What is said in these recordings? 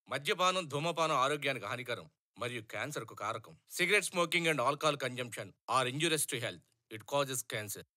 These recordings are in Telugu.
మద్యపానం ధూమపానం ఆరోగ్యానికి హానికరం మరియు క్యాన్సర్కు కారకం cigarette smoking and alcohol consumption are injurious to health it causes cancer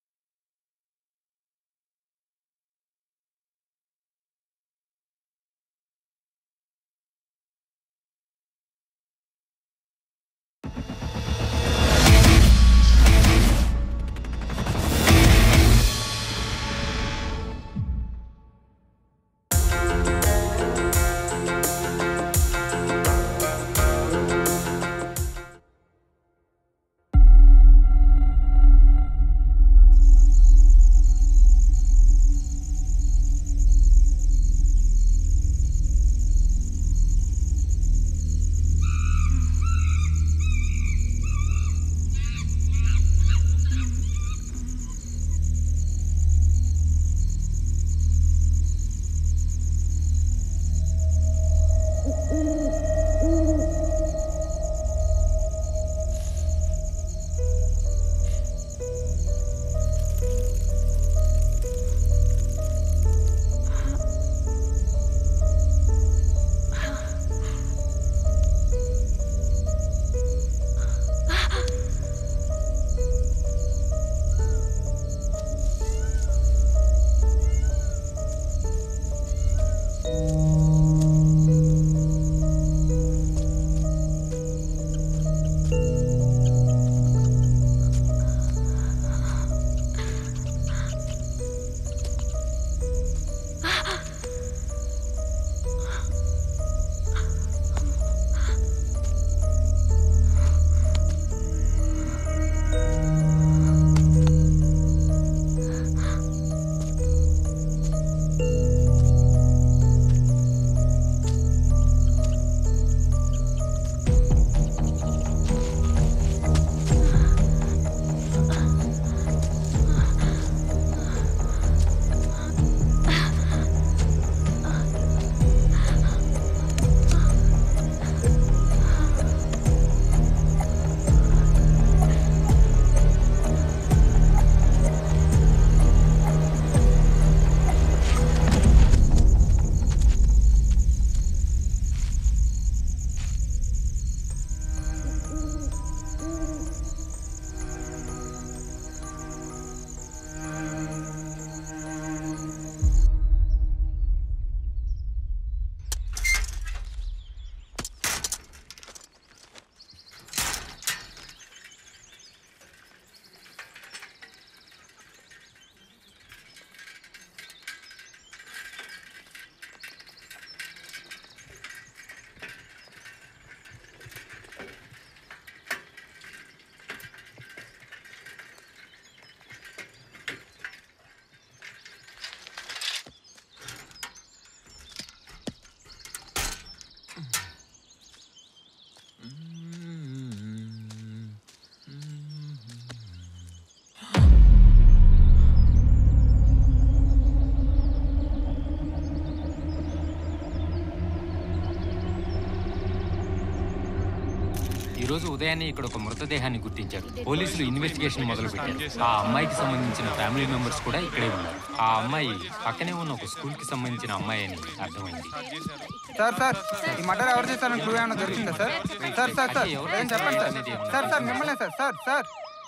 ఈ రోజు ఉదయాన్నే ఇక్కడ ఒక మృతదేహాన్ని గుర్తించారు పోలీసులు ఇన్వెస్టిగేషన్ మొదలు పెట్టారు ఆ అమ్మాయికి సంబంధించిన ఫ్యామిలీ మెంబర్స్ కూడా ఇక్కడే ఉన్నారు ఆ అమ్మాయి పక్కనే ఉన్న ఒక స్కూల్ కి సంబంధించిన అమ్మాయి అని అర్థమైంది సార్ సార్ ఈ మర్డర్ ఎవరు చేశారని క్లూ ఏమైనా దొరికిందా సార్ సార్ సార్ సార్ ఏం చెప్పండి సార్ సార్ సార్ మిమ్మల్ని sir sir sir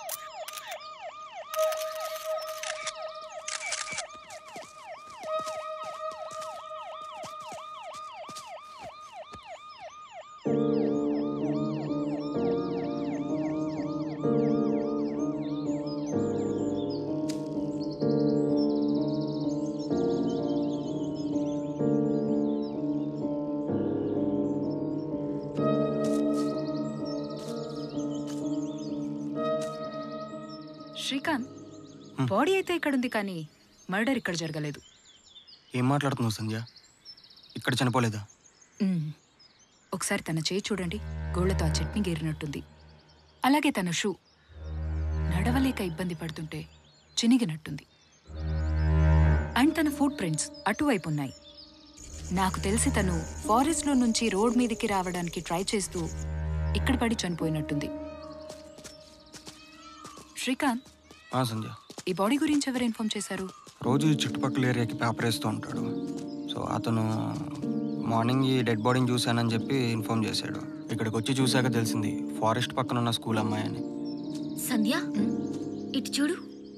Srikanth body అయితే ఇక్కడ ఉంది కానీ మర్డర్ ఇక్కడ జరగలేదు ఏం మాట్లాడుతున్నావు సంధ్య ఇక్కడ చనిపోలేదా మ్మ్. ఒకసారి తన చేయి చూడండి గోళ్లతో ఆ చట్నీ గీరినట్టుంది అలాగే తన షూ నడవలేక ఇబ్బంది పడుతుంటే చినిగినట్టుంది అండ్ తన ఫుట్ ప్రింట్స్ అటువైపు ఉన్నాయి నాకు తెలిసి తను ఫారెస్ట్లో నుంచి రోడ్ మీదకి రావడానికి ట్రై చేస్తూ ఇక్కడ పడి చనిపోయినట్టుంది శ్రీకాంత్ ఆ సంధ్య ఈ బాడీ గురించి ఎవరు ఇన్ఫార్మ్ చేశారు రోజు ఈ చుట్టుపక్కల ఏరియాకి పేపర్ వేస్తూ ఉంటాడు సో అతను మార్నింగ్ ఈ డెడ్ బాడీని చూశానని చెప్పి ఇన్ఫార్మ్ చేశాడు ఇక్కడికి వచ్చి చూశాక తెలిసింది ఫారెస్ట్ పక్కన ఉన్న స్కూల్ అమ్మాయి అని సంధ్య ఇటు చూడు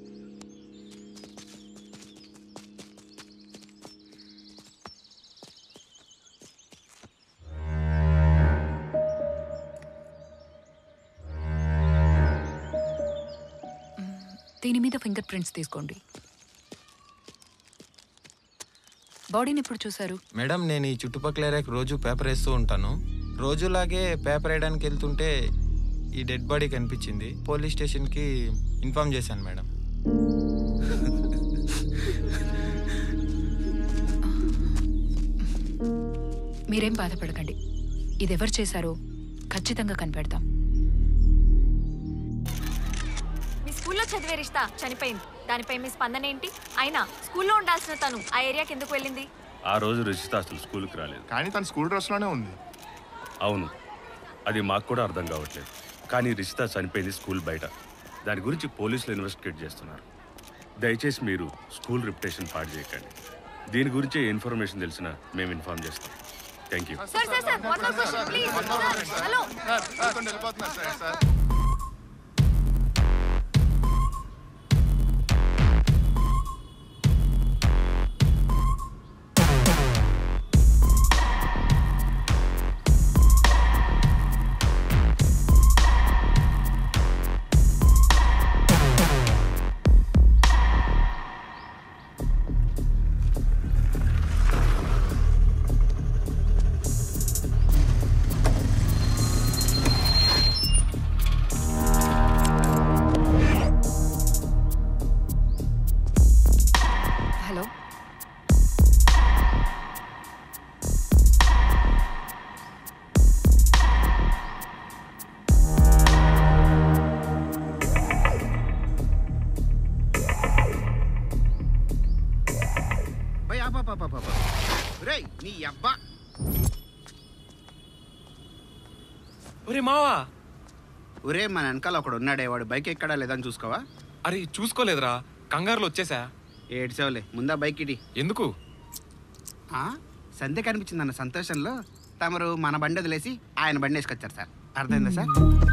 దీని మీద ఫింగర్ ప్రింట్స్ తీసుకోండి బాడీని ఎప్పుడు చూసారు మేడం నేను ఈ చుట్టుపక్కల ఏరియాకి రోజు పేపర్ వేస్తూ ఉంటాను రోజులాగే పేపర్ వేయడానికి వెళ్తుంటే ఈ డెడ్ బాడీ కనిపించింది పోలీస్ స్టేషన్కి ఇన్ఫార్మ్ చేశాను మేడం మీరేం బాధపడకండి ఇది ఎవరు చేశారో ఖచ్చితంగా కనిపెడతాం మీ స్కూల్లో చదివే రిష్తా చనిపోయింది దానిపై మీ స్పందన ఏంటి అయినా స్కూల్లో ఉండాల్సిన తను ఆ ఏరియాకి ఎందుకు వెళ్ళింది ఆ రోజు రిషిత అసలు స్కూల్కి రాలేదు కానీ తన స్కూల్ డ్రెస్లోనే ఉంది అవును అది మాకు కూడా అర్థం కావట్లేదు కానీ రిషిత చనిపోయింది స్కూల్ బయట దాని గురించి పోలీసులు ఇన్వెస్టిగేట్ చేస్తున్నారు దయచేసి మీరు స్కూల్ రిప్యుటేషన్ పాడు చేయకండి దీని గురించి ఏ ఇన్ఫర్మేషన్ తెలిసినా మేము ఇన్ఫార్మ్ చేస్తాం thank you sir sir sir one more question please hello వెళ్ళిపోతున్నారు సార్ సార్ హలో భయ్ ఆపా పాపా పాపా రే నీ అబ్బా ఒరే మావా ఒరే మన వెనకాల ఒకడు ఉన్నాడే వాడు బైక్ ఎక్కడా లేదని చూసుకోవా అరే చూసుకోలేదురా కంగారులో వచ్చేసా ఏడ్చావులే ముందా బైక్ ఇడి ఎందుకు ఆ? సంధ్య కనిపించిందన్న సంతోషంలో తమరు మన బండి వదిలేసి ఆయన బండి వేసుకొచ్చారు సార్ అర్థమైందా సార్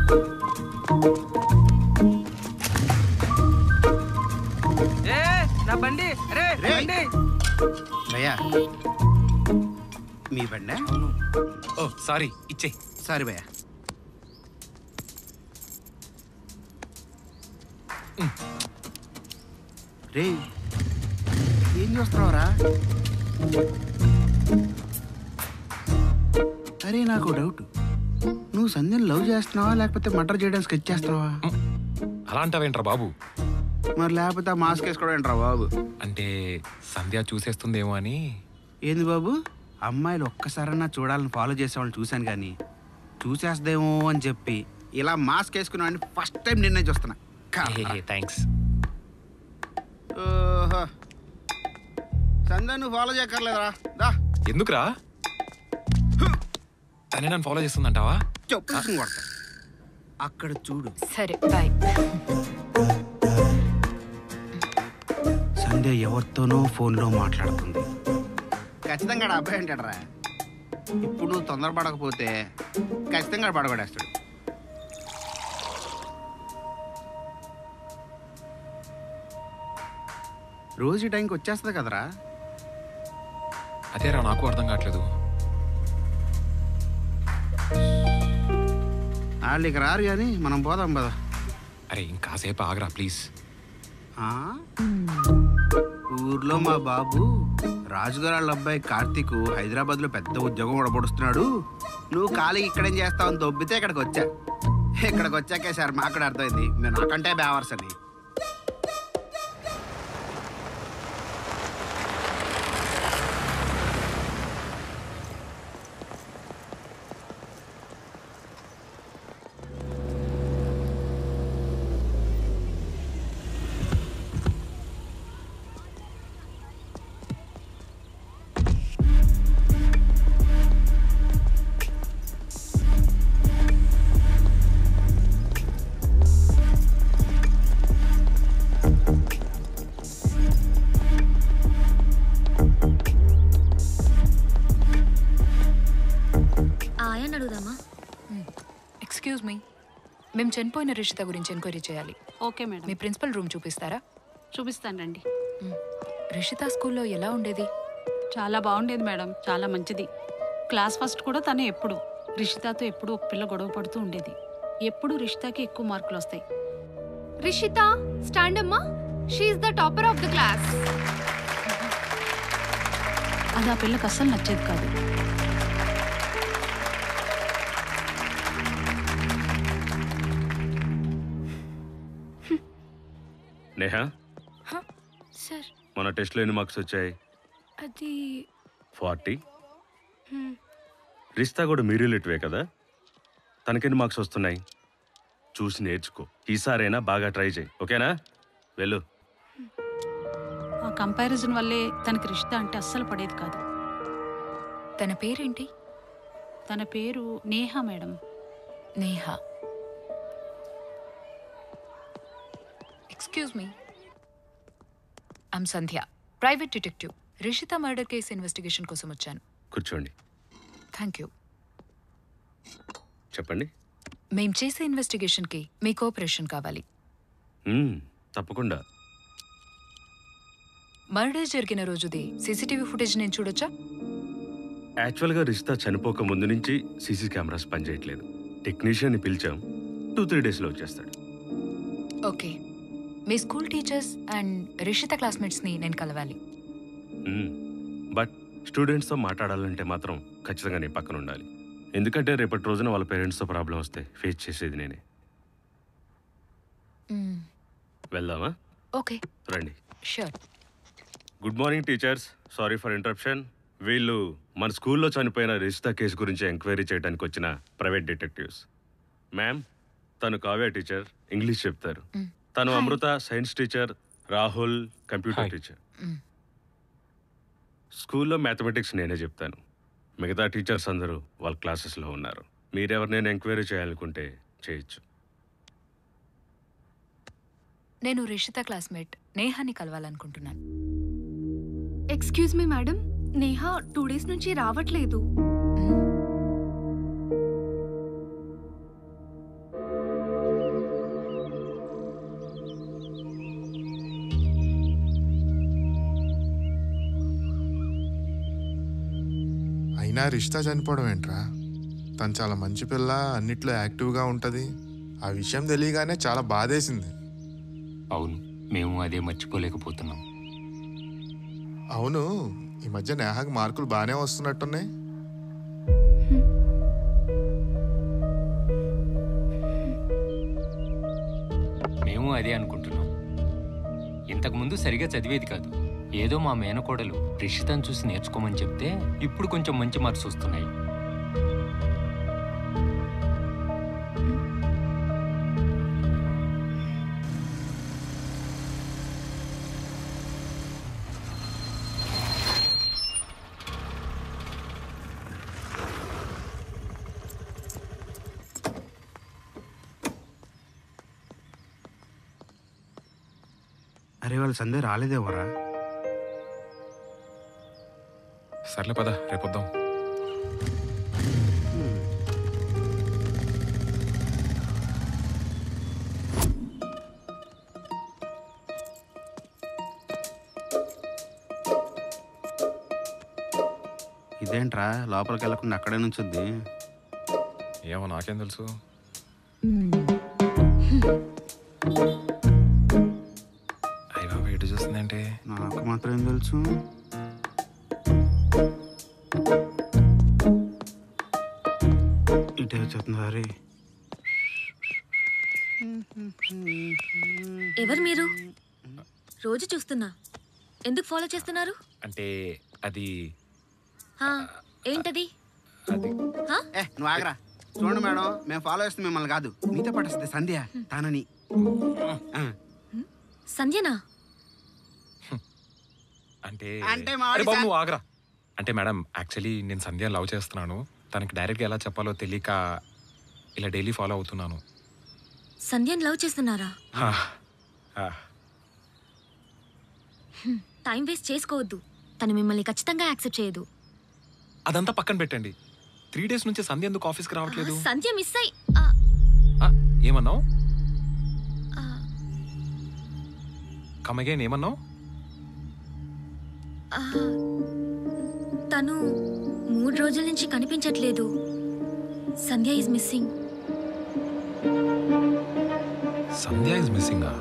ఏ నా బండి రే రేయ్. బండి భయ్యా మీ బండే ఓ సారీ ఇచ్చే సారీ భయ్యా రే ఏం చూస్తున్నావురా అరే నాకు డౌట్ నువ్వు సంధ్యను లవ్ చేస్తున్నావా లేకపోతే మర్డర్ చేయడానికి స్కెచ్ చేస్తున్నావా అలా అంటావేంట్రా బాబు మరి లేకపోతే ఆ మాస్క్ వేసుకోవడం ఏంట్రా బాబు అంటే సంధ్య చూసేస్తుందేమో అని ఏంది బాబు అమ్మాయిలు ఒక్కసారన్నా చూడాలని ఫాలో చేసేవాళ్ళని చూశాను కానీ చూసేద్దేమో అని చెప్పి ఇలా మాస్క్ వేసుకున్నావని ఫస్ట్ టైం నిన్నే చూస్తున్నా కర్ర. థ్యాంక్స్ ఓహో సంధ్య నువ్వు ఫాలో చేయక్కర్లేదురా దా ఎందుకురా తనే నన్ను ఫాలో చేస్తుందంటావా చెప్పు తీసుకుని కొడతా అక్కడ చూడు సరే బాయ్ సంధ్య ఎవరితోనో ఫోన్లో మాట్లాడుతుంది ఖచ్చితంగా ఆడ అబ్బాయి అంటాడరా ఇప్పుడు నువ్వు తొందరపడకపోతే ఖచ్చితంగా ఆడు పడగొడేస్తాడు రోజు ఈ టైంకి వచ్చేస్తుంది కదరా అదేరా నాకు అర్థం కావట్లేదు వాళ్ళు ఇక రారు కానీ మనం పోదాం పద అరే ఇంకాసేపు ఆగరా ప్లీజ్ ఆ? ఊర్లో మా బాబు రాజుగారు వాళ్ళ అబ్బాయి కార్తీక్ హైదరాబాద్లో పెద్ద ఉద్యోగం ఉడబడుస్తున్నాడు నువ్వు ఖాళీ ఇక్కడేం చేస్తావని దొబ్బితే ఇక్కడికి వచ్చా ఇక్కడికి వచ్చాకే సార్ మాకు కూడా అర్థమైంది మీరు నాకంటే బేవర్స్ అని చనిపోయిన రిషిత గురించి ఎంక్వైరీ చేయాలి ఓకే మేడం మీ ప్రిన్సిపల్ రూమ్ చూపిస్తారా చూపిస్తానండి రిషిత స్కూల్లో ఎలా ఉండేది చాలా బాగుండేది మేడం చాలా మంచిది క్లాస్ ఫస్ట్ కూడా తనే ఎప్పుడు రిషితాతో ఎప్పుడు ఒక పిల్ల గొడవ పడుతూ ఉండేది ఎప్పుడు రిషితాకి ఎక్కువ మార్కులు వస్తాయి రిషిత స్టాండ్ అమ్మా she the topper of the class అది ఆ పిల్లకి అస్సలు నచ్చేది కాదు నేహా సార్ మన టెస్ట్లో ఎన్ని మార్క్స్ వచ్చాయి అది ఫార్టీ రిస్తా కూడా మీ రిలేటివే కదా తనకెన్ని మార్క్స్ వస్తున్నాయి చూసి నేర్చుకో ఈసారైనా బాగా ట్రై చేయి ఓకేనా వెళ్ళు ఆ కంపారిజన్ వల్లే తనకి రిషిత అంటే అస్సలు పడేది కాదు తన పేరేంటి తన పేరు Neha madam Neha excuse me I'm Sandhya private detective Rishitha murder case investigation కోసం వచ్చాను కూర్చోండి థ్యాంక్ యూ చెప్పండి మేం చేసే ఇన్వెస్టిగేషన్కి మీ కోఆపరేషన్ కావాలి మ్మ్, తప్పకుండా మర్డర్ జరిగిన రోజుది సీసీటీవీ ఫుటేజ్ నేను చూడొచ్చా యాక్చువల్గా రిస్తా చనిపోక ముందు నుంచి సీసీ కెమెరాస్ పనిచేయట్లేదు టెక్నీషియన్ని పిలిచాం టూ త్రీ డేస్లో వచ్చేస్తాడు ఓకే మీ స్కూల్ టీచర్స్ అండ్ రిషిత క్లాస్మేట్స్ని నేను కలవాలి మ్మ్. బట్ స్టూడెంట్స్తో మాట్లాడాలంటే మాత్రం ఖచ్చితంగా నేను పక్కన ఉండాలి ఎందుకంటే రేపటి రోజున వాళ్ళ పేరెంట్స్తో ప్రాబ్లం వస్తే ఫేస్ చేసేది నేనే వెళ్దామా ఓకే రండి sure good morning teachers sorry for interruption వీళ్ళు మన స్కూల్లో చనిపోయిన రిజిస్తా కేసు గురించి ఎంక్వైరీ చేయడానికి వచ్చిన ప్రైవేట్ డిటెక్టివ్స్ మ్యామ్ తను కావ్య టీచర్ ఇంగ్లీష్ చెప్తారు తను Amrutha science teacher Rahul computer teacher స్కూల్లో మ్యాథమెటిక్స్ నేనే చెప్తాను మిగతా టీచర్స్ అందరూ వాళ్ళ క్లాసెస్లో ఉన్నారు మీరెవరినైనా ఎంక్వైరీ చేయాలనుకుంటే చేయొచ్చు నేను రిషిత క్లాస్మేట్ నేహాని కలవాలనుకుంటున్నాను excuse me madam Neha two days నుంచి రావట్లేదు అయినా రిష్తా చనిపోవడం ఏంట్రా తను చాలా మంచి పిల్ల అన్నిట్లో యాక్టివ్గా ఉంటుంది ఆ విషయం తెలియగానే చాలా బాధేసింది అవును మేము అదే మర్చిపోలేకపోతున్నాం అవును ఈ మధ్య నేహాకి మార్కులు బాగానే వస్తున్నట్టున్నాయి మేము అదే అనుకుంటున్నాం ఇంతకుముందు సరిగా చదివేది కాదు ఏదో మా మేనకోడలు రిషితను చూసి నేర్చుకోమని చెప్తే ఇప్పుడు కొంచెం మంచి మార్క్స్ వస్తున్నాయి అరే వాళ్ళు సందే రాలేదేమోరా సర్లే పద రేపొద్దాం ఇదేంట్రా లోపలికి వెళ్ళకుండా అక్కడే నుంచుద్ది ఏమో నాకేం తెలుసు అయ్య బాబా ఎటు చూస్తుందంటే నాకు మాత్రం ఏం తెలుసు ఇటే వచ్చేస్తుంది హరి ఎవరు మీరు రోజు చూస్తున్నా ఎందుకు ఫాలో చేస్తున్నారు అంటే అది హా, ఏంటది హా? ఏ నువ్వు ఆగరా చూడండి మేడం మేము ఫాలో చేస్తుంది మిమ్మల్ని కాదు మీతో పట్టేస్తుంది సంధ్య తానని ఆ. సంధ్యనా అంటే అంటే మా అరే వాడి బాబు సా- నువ్వు ఆగరా అంటే మేడం యాక్చువల్లీ నేను సంధ్య లవ్ చేస్తున్నాను తనకి డైరెక్ట్గా ఎలా చెప్పాలో తెలియక ఇలా డైలీ ఫాలో అవుతున్నాను సంధ్యని లవ్ చేస్తున్నారా హా. ఆ, హ్మ్, టైం వేస్ట్ చేసుకోవద్దు తను మిమ్మల్ని ఖచ్చితంగా యాక్సెప్ట్ చేయదు అదంతా పక్కన పెట్టండి త్రీ డేస్ నుంచి సంధ్య ఎందుకు ఆఫీస్కి రావట్లేదు సంధ్య మిస్ అయి ఆ, ఏమన్నావు కమగేన్ ఏమన్నావు ఆ, తను మూడు రోజుల నుంచి కనిపించట్లేదు Sandhya is missing Sandhya is మిస్సింగా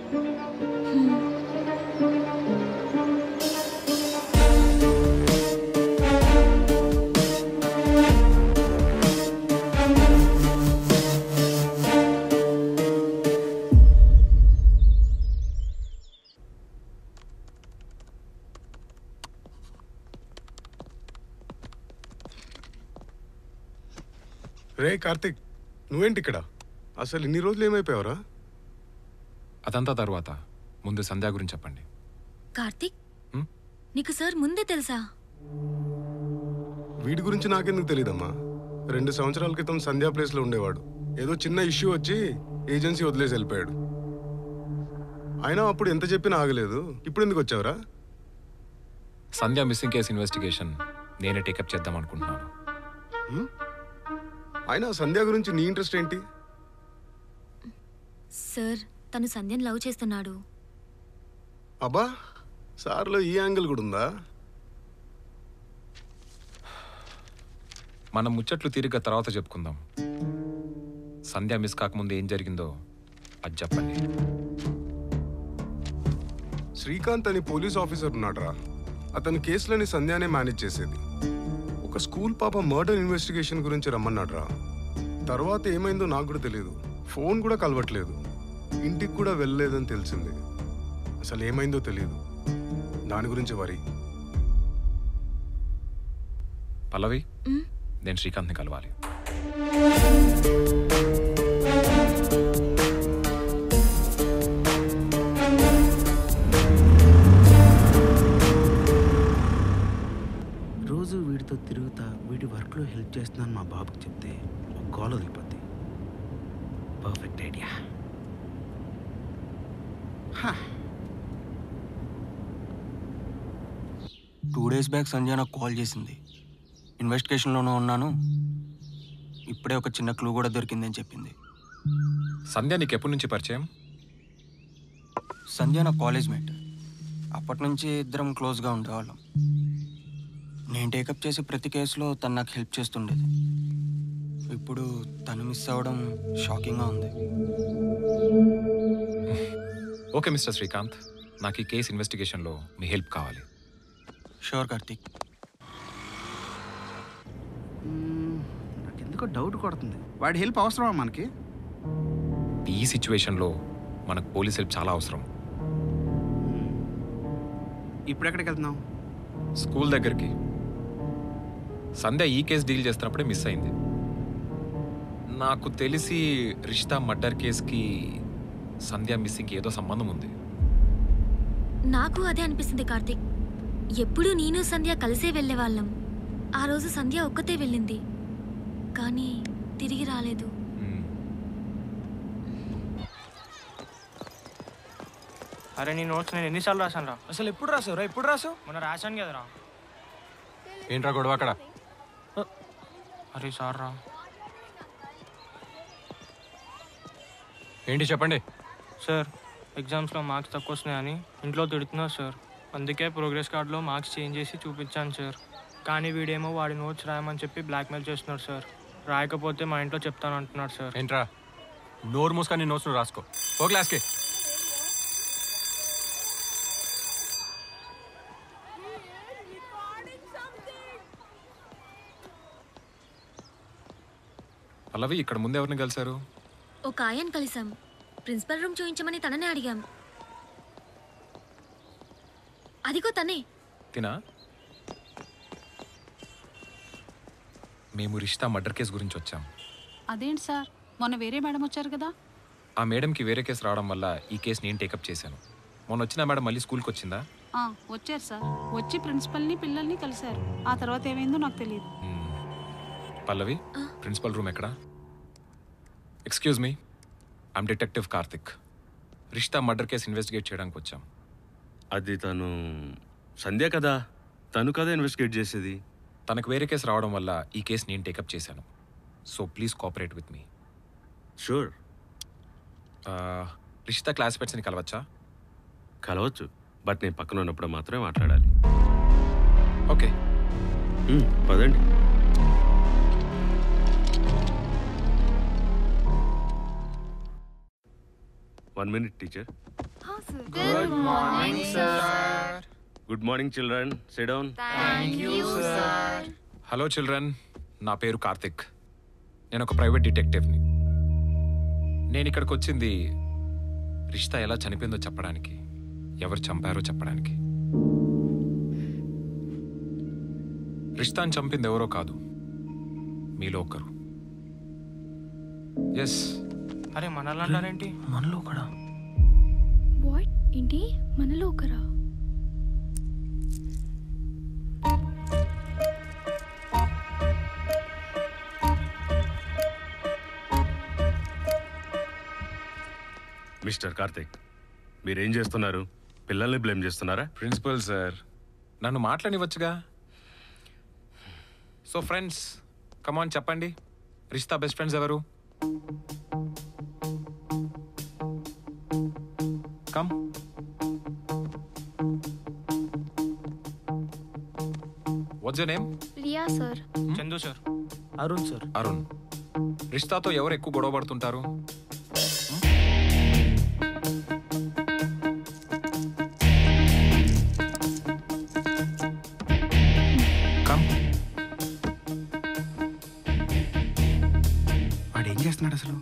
రే కార్తిక్ నువ్వేంటి ఇక్కడ అసలు ఇన్ని రోజులు ఏమైపోయావురా అదంతా తర్వాత ముందు సంధ్య గురించి చెప్పండి కార్తిక్ హ్మ్? నీకు సార్ ముందే తెలుసా వీడి గురించి నాకెందుకు తెలియదమ్మా రెండు సంవత్సరాల క్రితం సంధ్యా ప్లేస్లో ఉండేవాడు ఏదో చిన్న ఇష్యూ వచ్చి ఏజెన్సీ వదిలేసి వెళ్ళిపోయాడు అయినా అప్పుడు ఎంత చెప్పినా ఆగలేదు ఇప్పుడు ఎందుకు వచ్చావురా సంధ్య మిస్సింగ్ కేసు ఇన్వెస్టిగేషన్ నేనే టేకప్ చేద్దాం అనుకుంటున్నాను హ్మ్? అయినా సంధ్య గురించి నీ ఇంట్రెస్ట్ ఏంటి సార్ తను సంధ్యను లవ్ చేస్తున్నాడు అబ్బా సార్లో ఈ యాంగిల్ కూడా ఉందా మనం ముచ్చట్లు తీరిగ్గా తర్వాత చెప్పుకుందాం సంధ్య మిస్ కాకముందు ఏం జరిగిందో అది చెప్పండి శ్రీకాంత్ అని పోలీస్ ఆఫీసర్ ఉన్నాడ్రా అతని కేసులని సంధ్యానే మేనేజ్ చేసేది ఒక స్కూల్ పాప మర్డర్ ఇన్వెస్టిగేషన్ గురించి రమ్మన్నాడ్రా తర్వాత ఏమైందో నాకు కూడా తెలియదు ఫోన్ కూడా కలవట్లేదు ఇంటికి కూడా వెళ్ళలేదని తెలిసింది అసలు ఏమైందో తెలియదు దాని గురించి వరి పల్లవి నేను శ్రీకాంత్ని కలవాలి రోజు వీడితో తిరుగుతా వీడి వర్క్లో హెల్ప్ చేస్తున్నాను మా బాబుకి చెప్తే ఒక కాల్ వదిలిపోద్ది perfect idea two days back Sanjay నాకు కాల్ చేసింది ఇన్వెస్టిగేషన్లోనూ ఉన్నాను ఇప్పుడే ఒక చిన్న క్లూ కూడా దొరికిందని చెప్పింది సంధ్య నీకు ఎప్పటి నుంచి పరిచయం సంధ్య నా కాలేజ్ మేట్ అప్పటి నుంచి ఇద్దరం క్లోజ్గా ఉండేవాళ్ళం నేను టేకప్ చేసే ప్రతి కేసులో తను నాకు హెల్ప్ చేస్తుండేది ఇప్పుడు తను మిస్ అవ్వడం షాకింగ్గా ఉంది ఓకే మిస్టర్ శ్రీకాంత్ నాకు ఈ కేసు ఇన్వెస్టిగేషన్లో మీ హెల్ప్ కావాలి షూర్ కార్తీక్ నాకు ఎందుకో డౌట్ కొడుతుంది వాడి హెల్ప్ అవసరమా మనకి ఈ సిచ్యువేషన్లో మనకు పోలీస్ హెల్ప్ చాలా అవసరం ఇప్పుడు ఎక్కడికి వెళ్తున్నావు స్కూల్ దగ్గరికి సంధ్య ఈ కేసు డీల్ చేస్తున్నప్పుడే మిస్ అయింది నాకు తెలిసి రిష్తా మర్డర్ కేసుకి సంధ్య మిస్సింగ్కి ఏదో సంబంధం ఉంది నాకు అదే అనిపిస్తుంది కార్తిక్ ఎప్పుడు నేను సంధ్య కలిసే వెళ్ళేవాళ్ళం ఆ రోజు సంధ్య ఒక్కతే వెళ్ళింది కానీ తిరిగి రాలేదు అరే నీ నోట్స్ నేను ఎన్నిసార్లు రాశాను రా అసలు ఎప్పుడు రాసావు రా ఎప్పుడు రాసావు మొన్న రాశాను కదరా ఏంట్రా గొడవ అక్కడ అరే సార్ రా ఏంటి చెప్పండి సార్ ఎగ్జామ్స్లో మార్క్స్ తక్కువ వస్తున్నాయని ఇంట్లో తిడుతున్నారు సార్ అందుకే ప్రోగ్రెస్ కార్డులో మార్క్స్ చేంజ్ చేసి చూపించాను సార్ కానీ వీడేమో వాడి నోట్స్ రాయమని చెప్పి బ్లాక్మెయిల్ చేస్తున్నాడు సార్ రాయకపోతే మా ఇంట్లో చెప్తాను అంటున్నాడు సార్ ఏంట్రా నోరు మూసుకొని నోట్స్ నువ్వు రాసుకో ఓ క్లాస్కి పల్లవి ఇక్కడ ముందు ఎవరిని కలిశారు ఒక ఆయన కలిసాం ప్రిన్సిపల్ రూమ్ చూపించమని తననే అడిగాం అదిగో తనే తినా మేము రిష్తా మర్డర్ కేసు గురించి వచ్చాం అదేంటి సార్ మొన్న వేరే మేడం వచ్చారు కదా ఆ మేడంకి వేరే కేసు రావడం వల్ల ఈ కేసు నేను టేకప్ చేశాను మొన్న వచ్చిన మేడం మళ్ళీ స్కూల్కి వచ్చిందా ఆ, వచ్చారు సార్ వచ్చి ప్రిన్సిపల్ని పిల్లల్ని కలిశారు ఆ తర్వాత ఏమైందో నాకు తెలియదు పల్లవి ప్రిన్సిపల్ రూమ్ ఎక్కడా excuse me I'm detective Karthik Rishitha murder case investigate చేయడానికి వచ్చాం అది తను సంధ్య కదా తను కదా ఇన్వెస్టిగేట్ చేసేది తనకు వేరే కేసు రావడం వల్ల ఈ కేసు నేను టేకప్ చేశాను so please cooperate with me sure ఆ, రిషిత క్లాస్మేట్స్ని కలవచ్చా కలవచ్చు బట్ నేను పక్కన ఉన్నప్పుడు మాత్రమే మాట్లాడాలి ఓకే మ్, పదండి one minute teacher good morning sir good morning children sit down thank you sir hello children నా పేరు కార్తిక్ నేను ఒక ప్రైవేట్ డిటెక్టివ్ని నేను ఇక్కడికి వచ్చింది రిషిత ఎలా చనిపోయిందో చెప్పడానికి ఎవరు చంపారో చెప్పడానికి రిషితాని చంపింది ఎవరో కాదు మీలో ఒకరు ఎస్ అరే మనల్ని అంటారేంటి మనలో కూడా వాట్ ఏంటి మనలో ఒకరా మిస్టర్ కార్తిక్ మీరేం చేస్తున్నారు పిల్లల్ని బ్లేమ్ చేస్తున్నారా ప్రిన్సిపల్ సార్ నన్ను మాట్లాడివచ్చుగా సో ఫ్రెండ్స్ కమాన్ చెప్పండి రిషితా బెస్ట్ ఫ్రెండ్స్ ఎవరు come what's your name Riya sir Chandu sir Arun sir Arun రిషితాతో ఎవరు ఎక్కువ గొడవ పడుతుంటారు కమ్ వాడు ఏం చేస్తున్నాడు అసలు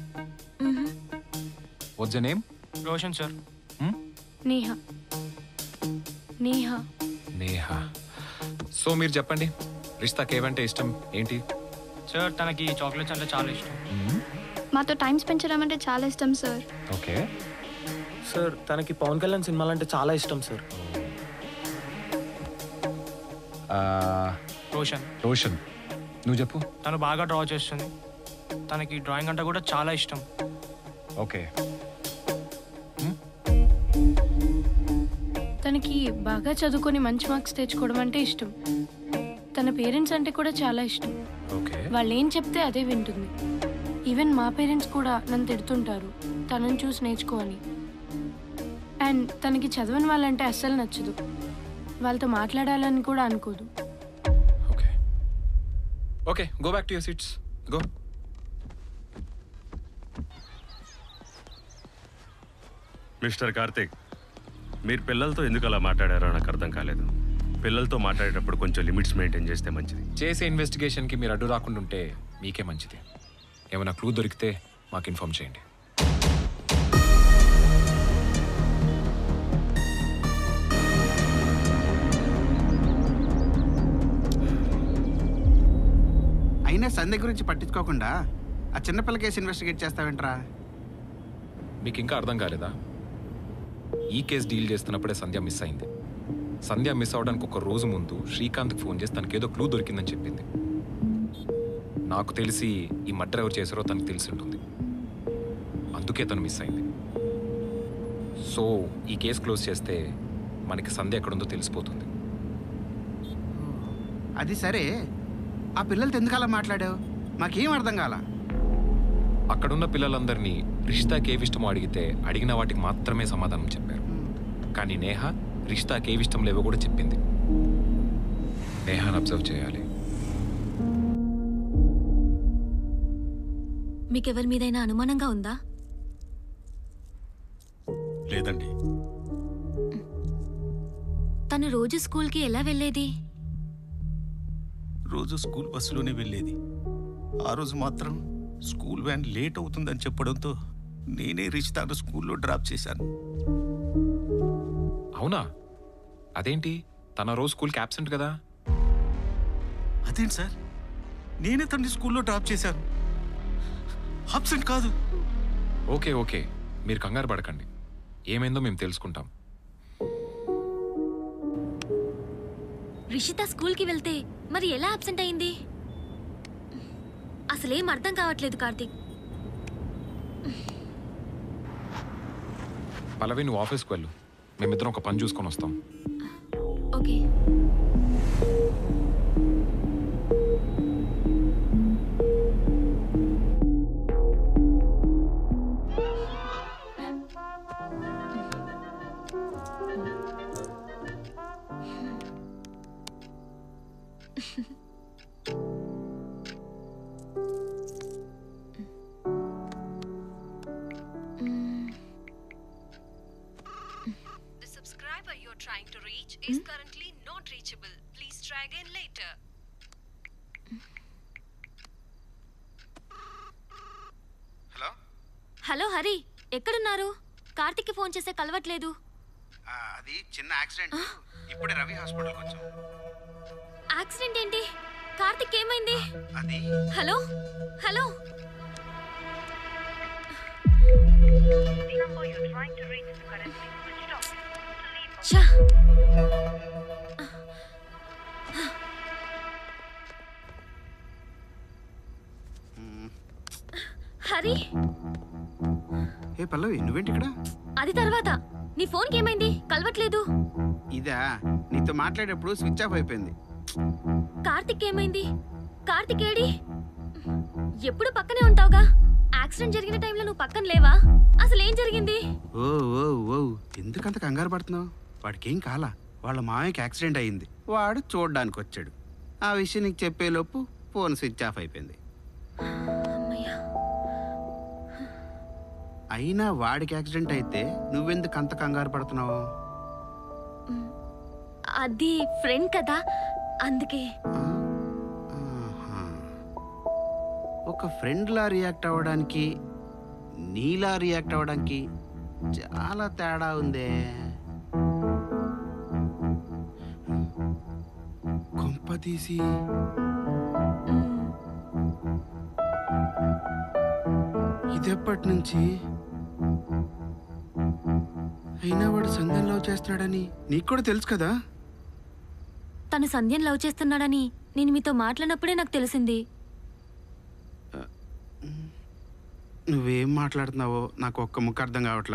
what's your name Roshan sir Neha Neha Neha so మీరు చెప్పండి రిషితాకి ఏమంటే ఇష్టం ఏంటి సార్ తనకి చాక్లెట్స్ అంటే చాలా ఇష్టం మాతో టైం స్పెండ్ చేయడం అంటే చాలా ఇష్టం సార్ ఓకే సార్ తనకి పవన్ కళ్యాణ్ సినిమాలు అంటే చాలా ఇష్టం సార్ రోషన్ రోషన్ నువ్వు చెప్పు తను బాగా డ్రా చేస్తుంది తనకి డ్రాయింగ్ అంటే కూడా చాలా ఇష్టం ఓకే తనకి బాగా చదువుకొని మంచి మార్క్స్ తెచ్చుకోవడం అంటే ఇష్టం తన పేరెంట్స్ అంటే కూడా చాలా ఇష్టం ఓకే వాళ్ళు ఏం చెప్తే అదే వింటుంది ఈవెన్ మా పేరెంట్స్ కూడా నన్ను తిడుతుంటారు తనని చూసి నేర్చుకోవాలి అండ్ తనకి చదవని వాళ్ళంటే అస్సలు నచ్చదు వాళ్ళతో మాట్లాడాలని కూడా అనుకోదు okay go back to your seats go mister Karthik మీరు పిల్లలతో ఎందుకు అలా మాట్లాడారో నాకు అర్థం కాలేదు పిల్లలతో మాట్లాడేటప్పుడు కొంచెం లిమిట్స్ మెయింటైన్ చేస్తే మంచిది చేసే ఇన్వెస్టిగేషన్కి మీరు అడ్డు రాకుండా ఉంటే మీకే మంచిది ఏమైనా క్లూ దొరికితే మాకు ఇన్ఫార్మ్ చేయండి అయినా సంధ్య గురించి పట్టించుకోకుండా ఆ చిన్నపిల్ల కేసు ఇన్వెస్టిగేట్ చేస్తావేంట్రా మీకు ఇంకా అర్థం కాలేదా ఈ కేసు డీల్ చేస్తున్నప్పుడే సంధ్య మిస్ అయింది సంధ్య మిస్ అవడానికి ఒక రోజు ముందు శ్రీకాంత్కి ఫోన్ చేసి తనకి ఏదో క్లూ దొరికిందని చెప్పింది నాకు తెలిసి ఈ మర్డర్ ఎవరు చేశారో తనకు తెలిసి ఉంటుంది అందుకే తను మిస్ అయింది సో ఈ కేసు క్లోజ్ చేస్తే మనకి సంధ్య ఎక్కడుందో తెలిసిపోతుంది అది సరే ఆ పిల్లలతో ఎందుకు అలా మాట్లాడావు మాకేం అర్థం కాల అక్కడున్న పిల్లలందరినీ రిషితాకి ఏవి ఇష్టమో అడిగితే అడిగిన వాటికి మాత్రమే సమాధానం చెప్పారు కానీ నేహ రిషితాకి ఏవి ఇష్టం లేవో కూడా చెప్పింది నేహాని అబ్జర్వ్ చేయాలి మీకెవరి మీదైనా అనుమానంగా ఉందా లేదండి తను రోజు స్కూల్కి ఎలా వెళ్ళేది రోజు స్కూల్ బస్సులోనే వెళ్ళేది ఆ రోజు మాత్రం స్కూల్ వ్యాన్ లేట్ అవుతుందని చెప్పడంతో నేనే రిషితాను స్కూల్లో డ్రాప్ చేశాను అవునా అదేంటి తన రోజు స్కూల్కి అబ్సెంట్ కదా అదేంటి సార్ నేనే తనని స్కూల్లో డ్రాప్ చేశాను అబ్సెంట్ కాదు ఓకే ఓకే మీరు కంగారు పడకండి ఏమైందో మేము తెలుసుకుంటాం రిషిత స్కూల్కి వెళ్తే మరి ఎలా అబ్సెంట్ అయింది అసలేం అర్థం కావట్లేదు కార్తీక్ పల్లవి నువ్వు ఆఫీస్కి వెళ్ళు మేమిద్దరం ఒక పని చూసుకొని వస్తాం okay trying to reach is currently not reachable. Please try again later. Hello Hari ఎక్కడున్నారు కార్తిక్కి ఫోన్ చేస్తే కలవట్లేదు ఆ, అది చిన్న యాక్సిడెంట్ ఇప్పుడే రవి హాస్పిటల్కి వచ్చాం యాక్సిడెంట్ ఏంటి కార్తిక్ ఏమైంది అది హలో హలో ఛ! హరి ఏ పల్లవి నువ్వేంటి ఇక్కడ అది తర్వాత నీ ఫోన్కి ఏమైంది కలవట్లేదు ఇదా నీతో మాట్లాడేటప్పుడు స్విచ్ ఆఫ్ అయిపోయింది కార్తిక్ ఏమైంది కార్తిక్ ఏడి ఎప్పుడు పక్కనే ఉంటావుగా యాక్సిడెంట్ జరిగిన టైంలో నువ్వు పక్కన లేవా అసలు ఏం జరిగింది ఓ ఓ ఓ ఎందుకంత కంగారు పడుతున్నావు వాడికి ఏం కాలా వాళ్ళ మామయ్యకి యాక్సిడెంట్ అయింది వాడు చూడడానికి వచ్చాడు ఆ విషయం నీకు చెప్పేలోపు ఫోన్ స్విచ్ ఆఫ్ అయిపోయింది అయినా వాడికి యాక్సిడెంట్ అయితే నువ్వెందుకు అంత కంగారు పడుతున్నావు అది ఫ్రెండ్ కదా అందుకే ఒక ఫ్రెండ్లా రియాక్ట్ అవ్వడానికి నీలా రియాక్ట్ అవ్వడానికి చాలా తేడా ఉందే కొంప తీసి ఇదెప్పటి నుంచి అయినా వాడు సంధ్యం లవ్ చేస్తున్నాడని నీకు కూడా తెలుసు కదా తను సంధ్యను లవ్ చేస్తున్నాడని నేను మీతో మాట్లాడినప్పుడే నాకు తెలిసింది నువ్వేం మాట్లాడుతున్నావో నాకు ఒక్క ముక్క అర్థం కావట్లా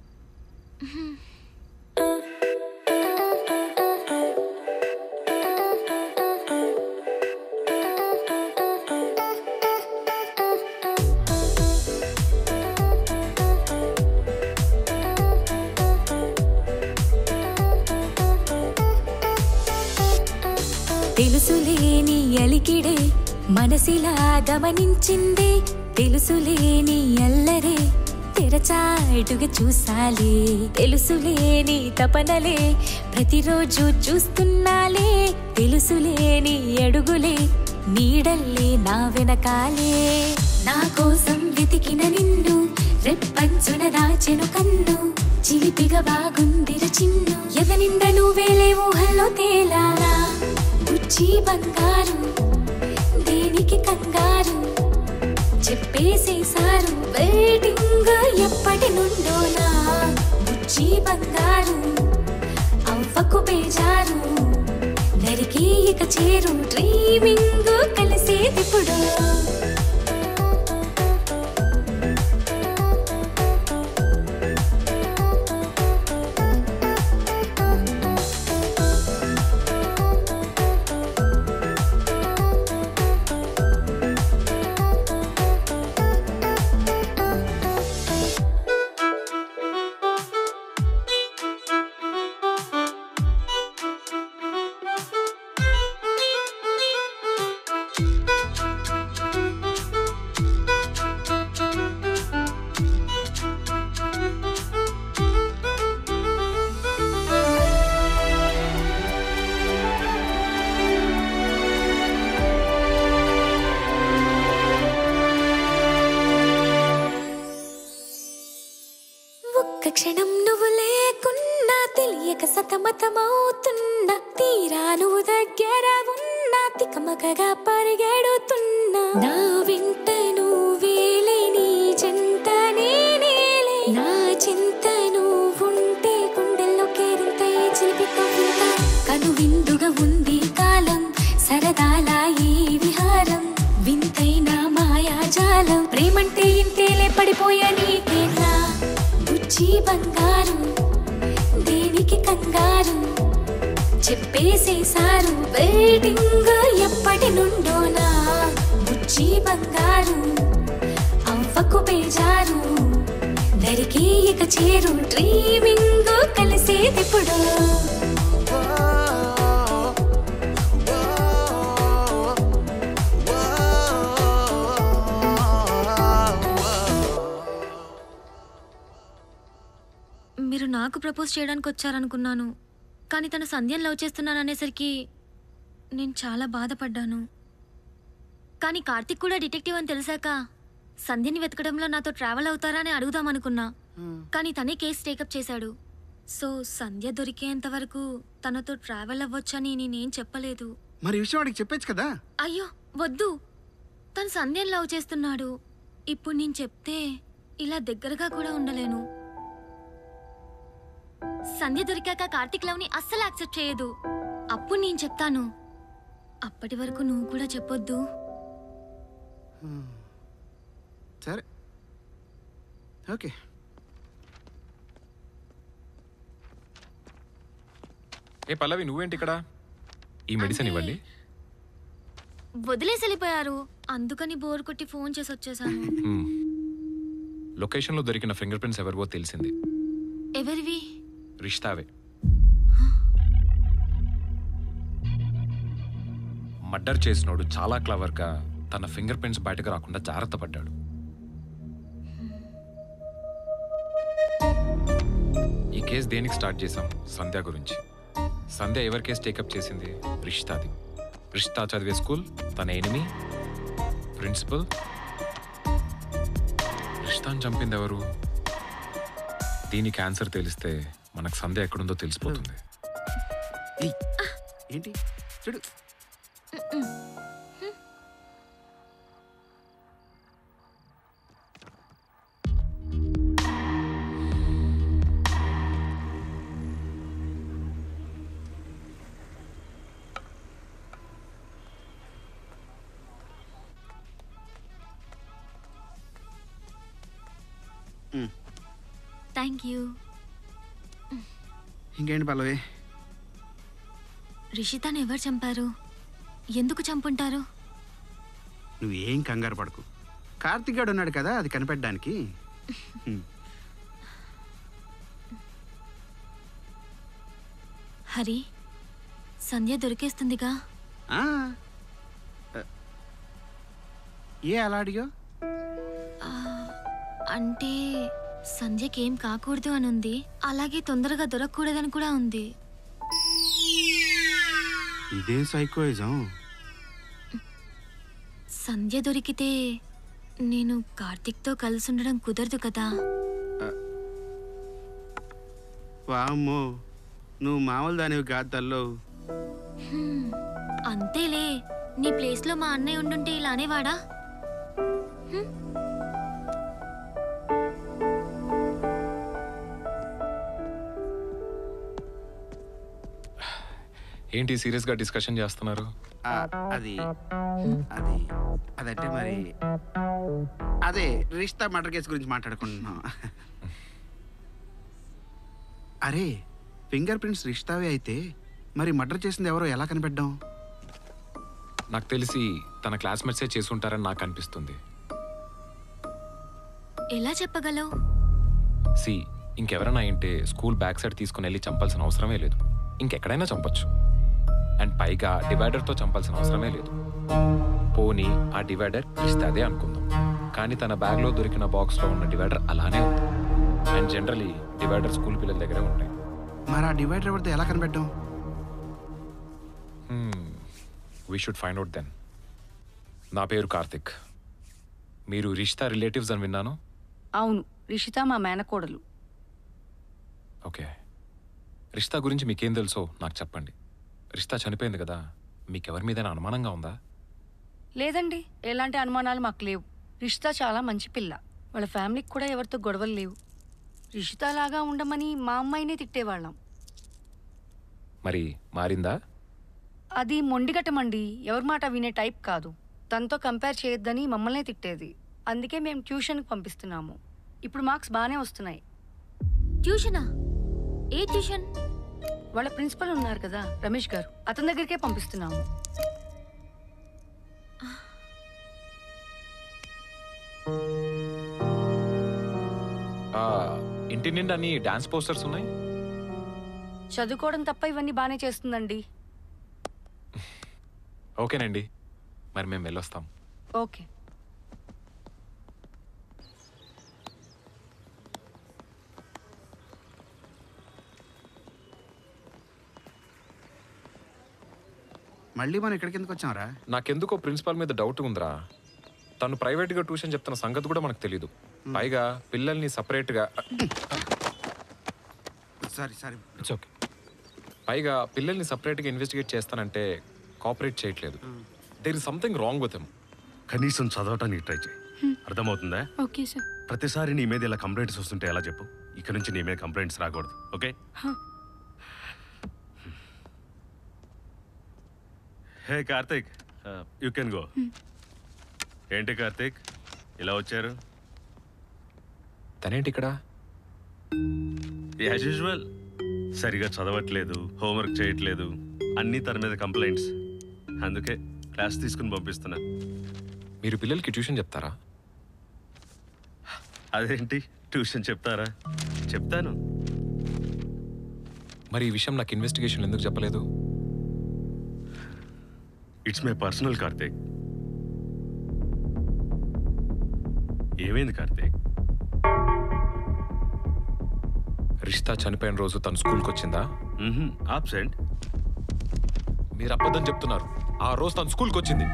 తెలుసులేని అలికిడే మనసిలా గమనించింది తెలుసులేని అల్లరే తెరచాటుగా చూసాలే తెలుసులేని తపనలే ప్రతిరోజు చూస్తున్నాలే తెలుసులేని అడుగులే నీడల్లే నా వెనకాలే నా కోసం వెతికిన నిన్ను రెప్పంచున దాచెను కన్ను చిలిపిగా బాగుందిర చిన్ను ఎదనిండ నువ్వేలే ఊహల్లో తేలాలా బుజ్జి బంగారు దేనికి కంగారు చెప్పేసేసారు వెయిటింగ్ ఎప్పటి నుండో నా బుజ్జి బంగారు అవ్వకు బేజారు నరికి ఇక చేరు డ్రీమింగ్ కలిసేదిప్పుడు ఒక్క క్షణం నువ్వు లేకున్నా తెలియక సతమతమవుతున్నా తీరా నువ్వు దగ్గర ఉన్నా తికమకగా పరిగెడుతున్నా నా వెంట నువ్వేలే నీ చెంత నేనేలే నా చింత నువ్వుంటే గుండెల్లో కేరింత చిలిపి కవిత కను విందుగా ఉంది కాలం సరదాల ఈ విహారం వింతైన మాయాజాలం ప్రేమంటే ఇంతేలే పడిపోయా నీకేనా బుజ్జి బంగారు దేనికి కంగారు చెప్పేసేసారు వెయిటింగ్ ఎప్పటి నుండో నా బుజ్జి బంగారు అవ్వకు బేజారు దరికి ఇక చేరు డ్రీమింగ్ కలిసేదిప్పుడు మీరు నాకు ప్రపోజ్ చేయడానికి వచ్చారనుకున్నాను కానీ తను సంధ్యను లవ్ చేస్తున్నాను అనేసరికి నేను చాలా బాధపడ్డాను కానీ కార్తిక్ కూడా డిటెక్టివ్ అని తెలిసాక సంధ్యని వెతకడంలో నాతో ట్రావెల్ అవుతారా అని అడుగుదామనుకున్నా కానీ తనే కేసు టేకప్ చేశాడు సో సంధ్య దొరికేంత వరకు తనతో ట్రావెల్ అవ్వొచ్చని నేనేం చెప్పలేదు మరి ఈ విషయం వాడికి చెప్పొచ్చు కదా అయ్యో వద్దు తను సంధ్యను లవ్ చేస్తున్నాడు ఇప్పుడు నేను చెప్తే ఇలా దగ్గరగా కూడా ఉండలేను సంధ్య దొరికాక కార్తిక్ లవ్ని అస్సలు యాక్సెప్ట్ చేయదు అప్పుడు నేను చెప్తాను అప్పటి వరకు నువ్వు కూడా చెప్పొద్దు సరే ఓకే ఏ పల్లవి నువ్వేంటి ఇక్కడ ఈ మెడిసిన్ ఇవ్వండి వదిలేసి వెళ్ళిపోయారు అందుకని బోర్ కొట్టి ఫోన్ చేసి వచ్చేసాను మ్మ్. లొకేషన్లో దొరికిన ఫింగర్ ప్రింట్స్ ఎవరివో తెలిసింది ఎవరివి రిష్తావే మర్డర్ చేసినోడు చాలా క్లవర్గా తన ఫింగర్ ప్రింట్స్ బయటకు రాకుండా జాగ్రత్త పడ్డాడు ఈ కేసు దేనికి స్టార్ట్ చేశాం సంధ్య గురించి సంధ్య ఎవరి కేసు టేకప్ చేసింది రిష్తాది రిష్తా చదివే స్కూల్ తన ఎనిమి ప్రిన్సిపల్ రిష్తాని చంపింది ఎవరు దీనికి ఆన్సర్ తెలిస్తే మనకు సంధ్య ఎక్కడుందో తెలిసిపోతుంది ఏంటి చూడు థ్యాంక్ యూ ఇంకేంటి పల్లవి రిషితాని ఎవరు చంపారు ఎందుకు చంపుంటారు నువ్వేం కంగారు పడకు కార్తిక్ గాడు ఉన్నాడు కదా అది కనిపెట్టడానికి హ్మ్. హరి సంధ్య దొరికేస్తుందిగా ఆ. ఆ. ఏ అలా అడిగా ఆ, అంటే సంధ్యకేం కాకూడదు అని ఉంది అలాగే తొందరగా దొరకకూడదని కూడా ఉంది ఇదేం సైకోయిజం సంధ్య దొరికితే నేను కార్తిక్తో కలిసి ఉండడం కుదరదు కదా వామ్మో నువ్వు మామూలు దానివి కాదు తల్లో హ్మ్, అంతేలే నీ ప్లేస్లో మా అన్నయ్య ఉండుంటే ఇలా అనేవాడా హ్మ్, ఏంటి సీరియస్గా డిస్కషన్ చేస్తున్నారు ఆ, అది అది అదంటే మరి అదే రిష్తా మర్డర్ కేసు గురించి మాట్లాడుకుంటున్నాం అరే ఫింగర్ ప్రింట్స్ రిష్తావే అయితే మరి మర్డర్ చేసింది ఎవరో ఎలా కనిపెట్టాం నాకు తెలిసి తన క్లాస్మేట్సే చేసి ఉంటారని నాకు అనిపిస్తుంది ఎలా చెప్పగలవు సి ఇంకెవరైనా అయింటే స్కూల్ బ్యాక్ సైడ్ తీసుకుని వెళ్ళి చంపాల్సిన అవసరమే లేదు ఇంకెక్కడైనా చంపొచ్చు అండ్ పైగా డివైడర్తో చంపాల్సిన అవసరమే లేదు పోనీ ఆ డివైడర్ ఇస్తాదే అనుకుందాం కానీ తన బ్యాగ్లో దొరికిన బాక్స్లో ఉన్న డివైడర్ అలానే ఉంది అండ్ జనరలీ డివైడర్ స్కూల్ పిల్లల దగ్గరే ఉంటాయి మరి ఆ డివైడర్ ఎవరితో ఎలా కనిపెట్టాం we should find out then నా పేరు కార్తిక్ మీరు రిష్తా రిలేటివ్స్ అని విన్నాను అవును రిషిత మా మేనకోడలు ఓకే రిష్తా గురించి మీకేం తెలుసో నాకు చెప్పండి రిష్తా చనిపోయింది కదా మీకెవరి మీదైనా అనుమానంగా ఉందా లేదండి ఎలాంటి అనుమానాలు మాకు లేవు రిషిత చాలా మంచి పిల్ల వాళ్ళ ఫ్యామిలీకి కూడా ఎవరితో గొడవలు లేవు రిషిత లాగా ఉండమని మా అమ్మాయినే తిట్టేవాళ్ళం మరి మారిందా అది మొండిగటమండి ఎవరి మాట వినే టైప్ కాదు తనతో కంపేర్ చేయొద్దని మమ్మల్నే తిట్టేది అందుకే మేము ట్యూషన్కి పంపిస్తున్నాము ఇప్పుడు మార్క్స్ బాగానే వస్తున్నాయి ట్యూషనా ఏ ట్యూషన్ వాళ్ళ ప్రిన్సిపల్ ఉన్నారు కదా రమేష్ గారు అతని దగ్గరికే పంపిస్తున్నాము ఆ, ఇంటి నిండా అన్ని డాన్స్ పోస్టర్స్ ఉన్నాయి చదువుకోవడం తప్ప ఇవన్నీ బాగానే చేస్తుందండి ఓకేనండి మరి మేము వెళ్ళొస్తాం ఓకే మళ్ళీ మనం ఇక్కడికి ఎందుకు వచ్చాంరా నాకెందుకో ప్రిన్సిపాల్ మీద డౌట్ ఉందిరా తను ప్రైవేట్గా ట్యూషన్ చెప్తున్న సంగతి కూడా మనకు తెలీదు పైగా పిల్లల్ని సపరేట్గా సారీ సారీ ఇట్స్ ఓకే పైగా పిల్లల్ని సపరేట్గా ఇన్వెస్టిగేట్ చేస్తానంటే కోఆపరేట్ చేయట్లేదు there is something wrong with him కనీసం చదవటానికి ట్రై చేయి అర్థమవుతుందా ఓకే సార్ ప్రతిసారి నీ మీద ఇలా కంప్లైంట్స్ వస్తుంటే ఎలా చెప్పు ఇక నుంచి నీ మీద కంప్లైంట్స్ రాకూడదు okay hey Karthik you can go ఏంటి కార్తిక్ ఇలా వచ్చారు తనేంటి ఇక్కడ యాజ్ యూజువల్ సరిగా చదవట్లేదు హోంవర్క్ చేయట్లేదు అన్నీ తన మీద కంప్లైంట్స్ అందుకే క్లాస్ తీసుకుని పంపిస్తున్నా మీరు పిల్లలకి ట్యూషన్ చెప్తారా అదేంటి ట్యూషన్ చెప్తారా చెప్తాను మరి ఈ విషయం నాకు ఇన్వెస్టిగేషన్ ఎందుకు చెప్పలేదు ఇట్స్ మై పర్సనల్ కార్తీక్ ఏమైంది కార్తీక్ రిషితా చనిపోయిన రోజు తను స్కూల్కి వచ్చిందా ఆబ్సెంట్ మీరు అబద్ధం చెప్తున్నారు ఆ రోజు తను స్కూల్కి వచ్చింది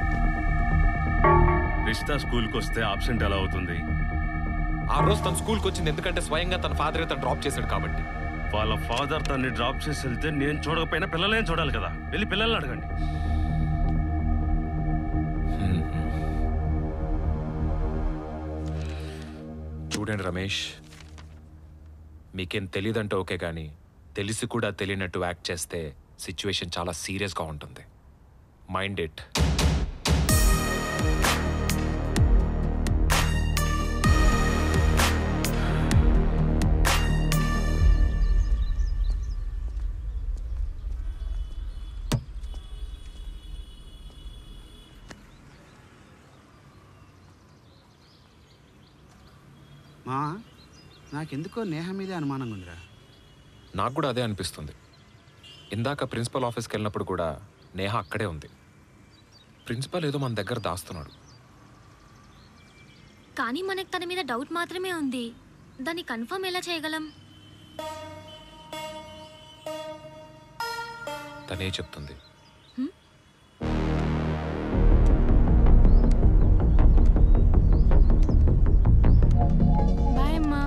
రిషితా స్కూల్కి వస్తే ఆబ్సెంట్ ఎలా అవుతుంది ఆ రోజు తను స్కూల్కి వచ్చింది ఎందుకంటే స్వయంగా తన ఫాదర్ తను డ్రాప్ చేశాడు కాబట్టి వాళ్ళ ఫాదర్ తన్ని డ్రాప్ చేసి వెళ్తే నేను చూడకపోయినా పిల్లలేం చూడాలి కదా వెళ్ళి పిల్లల్ని అడగండి చూడండి రమేష్ మీకేం తెలియదంటే ఓకే కానీ తెలిసి కూడా తెలియనట్టు యాక్ట్ చేస్తే సిచ్యువేషన్ చాలా సీరియస్గా ఉంటుంది మైండ్ ఇట్ మా నాకెందుకో నేహ మీదే అనుమానంగా ఉందిరా నాకు కూడా అదే అనిపిస్తుంది ఇందాక ప్రిన్సిపల్ ఆఫీస్కి వెళ్ళినప్పుడు కూడా నేహ అక్కడే ఉంది ప్రిన్సిపల్ ఏదో మన దగ్గర దాస్తున్నాడు కానీ మనకు తన మీద డౌట్ మాత్రమే ఉంది దాన్ని కన్ఫర్మ్ ఎలా చేయగలం తనే చెప్తుంది బాయ్ అమ్మా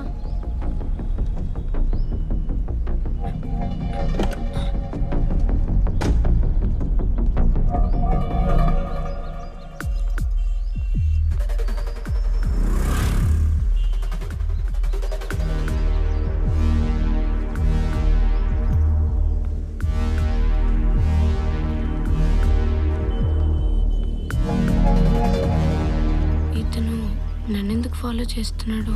ఇతను నన్నెందుకు ఫాలో చేస్తున్నాడు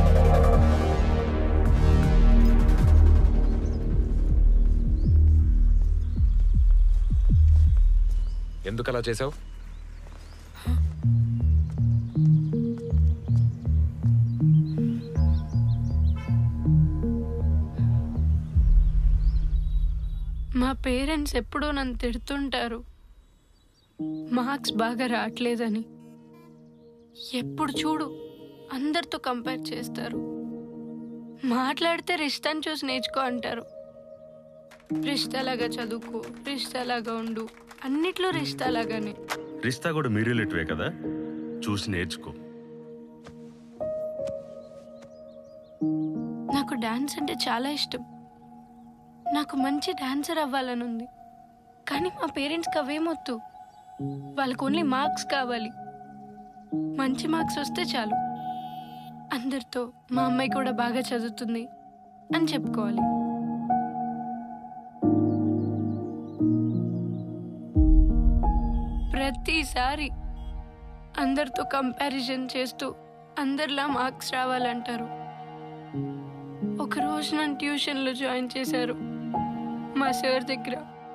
ఎందుకు అలా చేసావు మా పేరెంట్స్ ఎప్పుడూ నన్ను తిడుతుంటారు మార్క్స్ బాగా రావట్లేదని ఎప్పుడు చూడు అందరితో కంపేర్ చేస్తారు మాట్లాడితే రిష్తాని చూసి నేర్చుకో అంటారు రిష్తాలాగా చదువుకో రిష్తాలాగా ఉండు అన్నిట్లో రిష్తాలాగానే రిస్తా కూడా మీ రిలేటివే కదా చూసి నేర్చుకో నాకు డాన్స్ అంటే చాలా ఇష్టం నాకు మంచి డాన్సర్ అవ్వాలని ఉంది కానీ మా పేరెంట్స్కి అవేమొద్దు వాళ్ళకు ఓన్లీ మార్క్స్ కావాలి మంచి మార్క్స్ వస్తే చాలు అందరితో మా అమ్మాయి కూడా బాగా చదువుతుంది అని చెప్పుకోవాలి ప్రతిసారి అందరితో కంపారిజన్ చేస్తూ అందరిలా మార్క్స్ రావాలంటారు ఒక రోజు నన్ను ట్యూషన్లో జాయిన్ చేశారు మా సార్ దగ్గర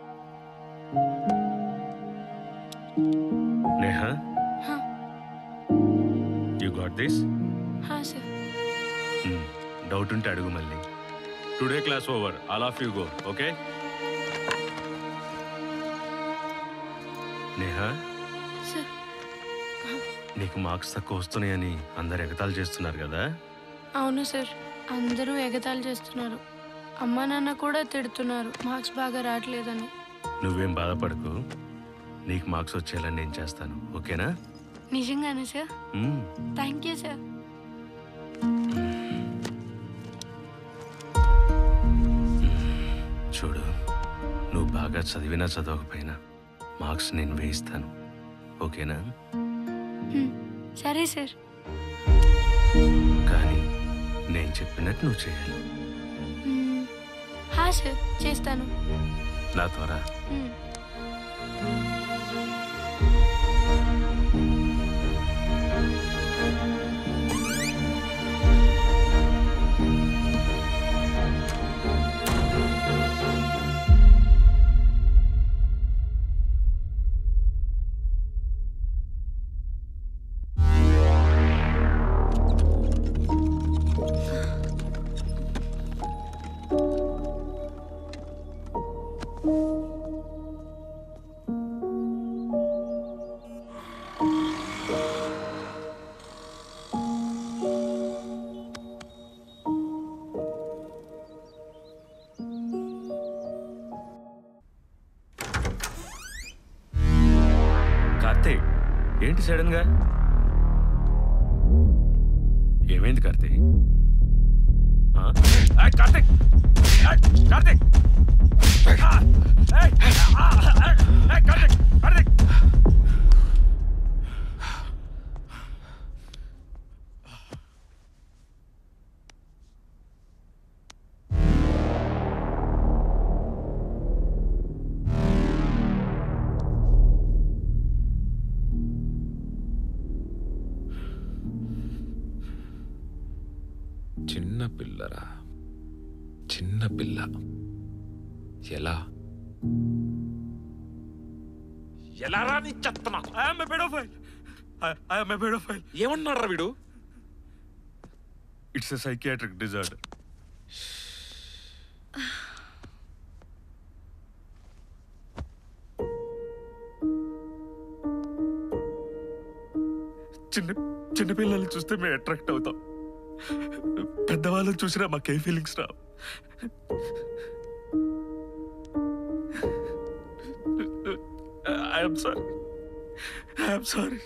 నేహా హా, యు గాట్ దిస్ హా సార్ డౌట్ ఉంటే అడుగు మళ్ళీ today class over all of you go okay Neha sir నీకు మార్క్స్ తక్కువ వస్తున్నాయని అందరు ఎగతాలు చేస్తున్నారు కదా అవును సార్ అందరూ ఎగతాళి చేస్తున్నారు అమ్మా నాన్న కూడా తిడుతున్నారు మార్క్స్ బాగా రావట్లేదని నువ్వేం బాధపడకు నీకు మార్క్స్ వచ్చేలా నేను చేస్తాను ఓకేనా నిజంగానే సార్ మ్మ్. థ్యాంక్ యూ సార్ చూడు నువ్వు బాగా చదివినా చదవకపోయినా మార్క్స్ నేను వేయిస్తాను ఓకేనా సరే సార్ కానీ నేను చెప్పినట్టు నువ్వు చేయాలి మ్మ్. హా సార్ చేస్తాను నా ద్వారా మ్మ్. కార్తీక్ ఏంటి సడన్ గా ఏమైంది కార్తీక్ ఆ? ఏయ్, కార్తీక్ ఏయ్, కార్తీక్ ఆ! ఏయ్, ఆ! ఏయ్, ఏయ్, కార్తీక్ కార్తీక్ చిన్న పిల్లరా చిన్న పిల్ల ఎలా ఎలా రాని చెత్తనా ఏమన్నారా వీడు ఇట్స్ ఎ సైకియాట్రిక్ డిజార్డర్ చిన్న చిన్న పిల్లల్ని చూస్తే మేము అట్రాక్ట్ అవుతాం పెద్దవాళ్ళని చూసినా మాకే ఫీలింగ్స్ రావు ఐఎమ్ సారీ ఐఎమ్ సారీ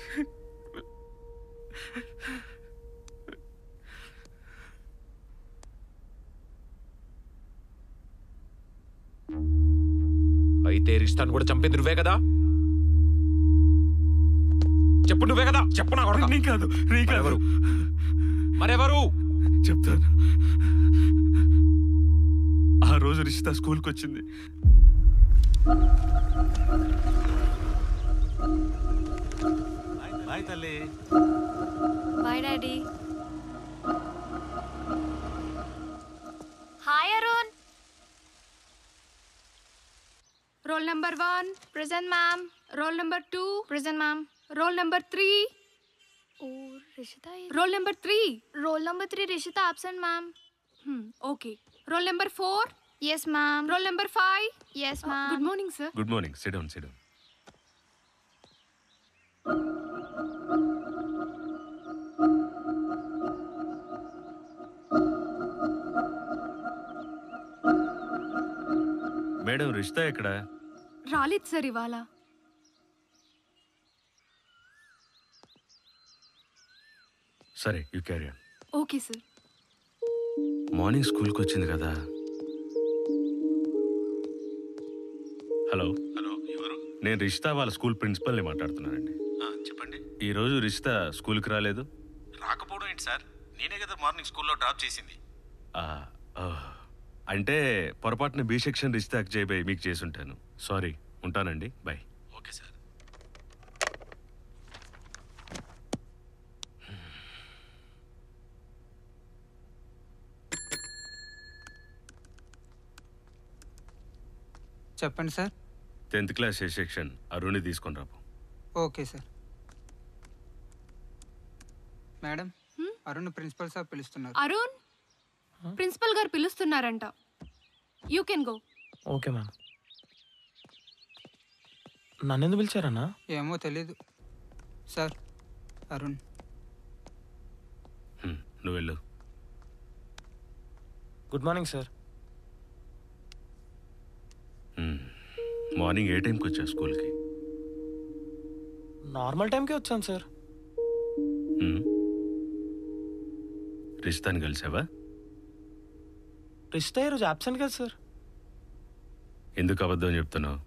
అయితే రిష్తాన్ని కూడా చంపేది నువ్వే కదా చెప్పు నువ్వే కదా చెప్పు నా కొడక. నీ కాదు నీ కాదు మరెవరు? మరెవరు చెప్తాను ఆ రోజు రిషిత స్కూల్కి వచ్చింది బాయ్ తల్లి bye daddy hi Arun roll number one present ma'am roll number two present ma'am roll number three oh Rishitha roll number three roll number three Rishitha absent ma'am okay roll number four yes ma'am roll number five yes ma'am good morning sir good morning sit down sit down madam Rishitha ఎక్కడ రాలేదు సార్ ఇవాళ సరే you carry okay sir morning స్కూల్కి వచ్చింది కదా హలో హలో ఎవరు నేను రిషిత వాళ్ళ స్కూల్ ప్రిన్సిపల్ని మాట్లాడుతున్నానండి ఆ, చెప్పండి ఈ రోజు రిషిత స్కూల్కి రాలేదు రాకపోవడం ఏంటి సార్ నేనే కదా మార్నింగ్ స్కూల్లో డ్రాప్ చేసింది ఆ, ఓహ్. అంటే పొరపాటున బి సెక్షన్ రిషితాకి చేయబోయి మీకు చేసి ఉంటాను సారీ ఉంటానండి బాయ్ ఓకే సార్ చెప్పండి sir tenth class A section అరుణ్ని తీసుకొని రాపు okay sir madam Arun principal sir పిలుస్తున్నారు అరుణ్ ప్రిన్సిపల్ గారు పిలుస్తున్నారంట you can go okay ma'am నన్ను ఎందుకు పిలిచారన్నా ఏమో తెలీదు సార్ అరుణ్ హ్మ్, నువ్వు వెళ్ళు గుడ్ మార్నింగ్ సార్ హ్మ్. మార్నింగ్ ఏ టైంకి వచ్చా స్కూల్కి నార్మల్ టైంకే వచ్చాను సార్ ఉమ్. రిషితాని కలిసావా రిష్తా ఈరోజు అబ్సెంట్ కదా సార్ ఎందుకు అబద్ధం చెప్తున్నావు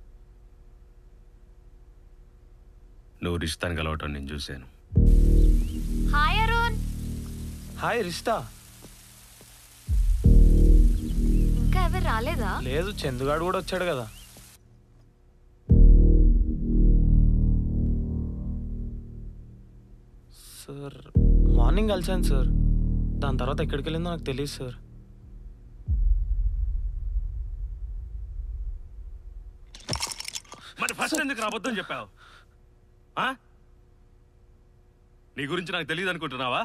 నువ్వు రిషితాని కలవటం నేను చూశాను హాయ్ అరుణ్ హాయ్ రిష్తా ఇంకా ఎవరు రాలేదా లేదు చందుగాడు కూడా వచ్చాడు కదా సార్ మార్నింగ్ కలిసాను సార్ దాని తర్వాత ఎక్కడికి వెళ్ళిందో నాకు తెలియదు సార్ మరి ఫస్ట్ ఎందుకు రా అబద్ధం చెప్పావు ఆ? నీ గురించి నాకు తెలియదు అనుకుంటున్నావా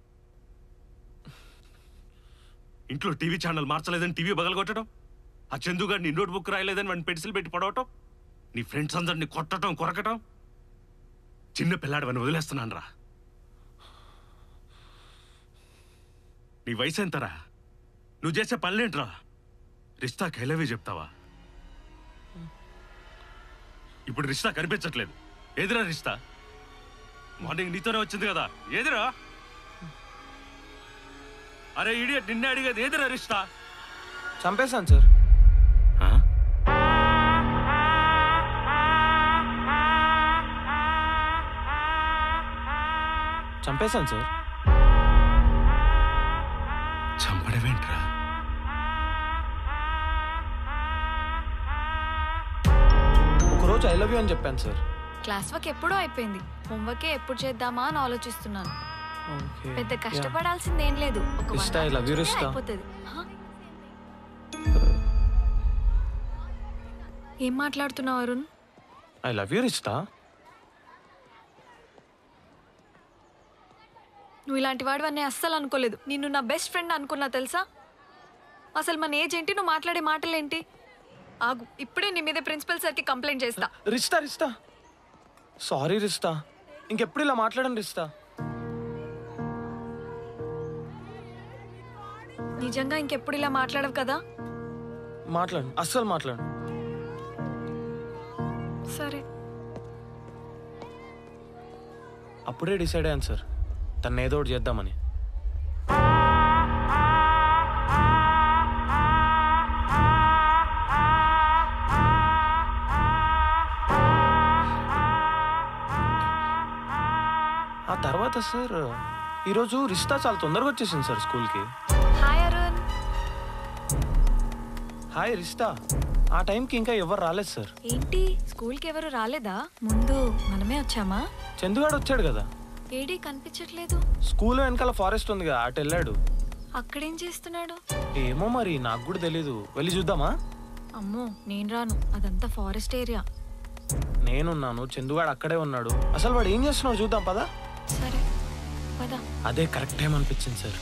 ఇంట్లో టీవీ ఛానల్ మార్చలేదని టీవీ బగలగొట్టడం ఆ చందుగాడు నీ నోట్ బుక్ రాయలేదని వాడిని పెన్సిల్ పెట్టి పడవటం నీ ఫ్రెండ్స్ అందరిని కొట్టడం కొరకటం చిన్న పిల్లాడవని వదిలేస్తున్నాను రా నీ వయసు ఎంతరా నువ్వు చేసే పనులేంట్రా రిష్తా కైలవే చెప్తావా ఇప్పుడు రిష్తా కనిపించట్లేదు ఏదిరా రిష్తా మార్నింగ్ నీతోనే వచ్చింది కదా ఏదిరా అరే ఇడియట్ నిన్నే అడిగేది ఏదిరా రిష్తా చంపేశాను సార్ చంపేశాను సార్ చంపడమేంట్రా ఒకరోజు ఐ లవ్ యూ అని చెప్పాను సార్ క్లాస్ వర్క్ ఎప్పుడో అయిపోయింది హోంవర్కే ఎప్పుడు చేద్దామా అని ఆలోచిస్తున్నాను ఓకే పెద్ద కష్టపడాల్సింది ఏం లేదు ఒక one రిష్తా, I hour love you, చేస్తే రిష్తా. అయిపోతుంది హా? ఏం మాట్లాడుతున్నావు Arun I love you Rishitha నువ్వు ఇలాంటి వాడివన్నీ అస్సలు అనుకోలేదు నిన్ను నా బెస్ట్ ఫ్రెండ్ అనుకున్నా తెలుసా అసలు మన ఏజ్ ఏంటి నువ్వు మాట్లాడే మాటలేంటి ఆగు ఇప్పుడే నీ మీద ప్రిన్సిపల్ సార్కి కంప్లైంట్ చేస్తా రిష్తా రిష్తా సారీ రిష్తా ఇంకెప్పుడు ఇలా మాట్లాడండి రిష్తా నిజంగా ఇంకెప్పుడు ఇలా మాట్లాడవు కదా మాట్లాడు అస్సలు మాట్లాడు సరే అప్పుడే డిసైడ్ అయ్యాను సార్ తను ఏదో ఒకటి చేద్దామని ఆ తర్వాత సార్ ఈరోజు రిష్తా చాలా తొందరగా వచ్చేసింది సార్ స్కూల్కి హాయ్ అరుణ్ హాయ్ రిష్తా ఆ టైంకి ఇంకా ఎవరు రాలేదు సార్ ఏంటి స్కూల్కి ఎవరు రాలేదా ముందు మనమే వచ్చామా చందుగాడు వచ్చాడు కదా ఏడీ కనిపించట్లేదు స్కూల్ వెనకాల ఫారెస్ట్ ఉంది కదా అటు వెళ్ళాడు అక్కడేం చేస్తున్నాడు ఏమో మరి నాకు కూడా తెలీదు వెళ్ళి చూద్దామా అమ్మో నేను రాను అదంతా ఫారెస్ట్ ఏరియా నేనున్నాను చందుగాడు అక్కడే ఉన్నాడు అసలు వాడు ఏం చేస్తున్నాడు చూద్దాం పదా సరే పదా అదే కరెక్ట్ టైం అనిపించింది సార్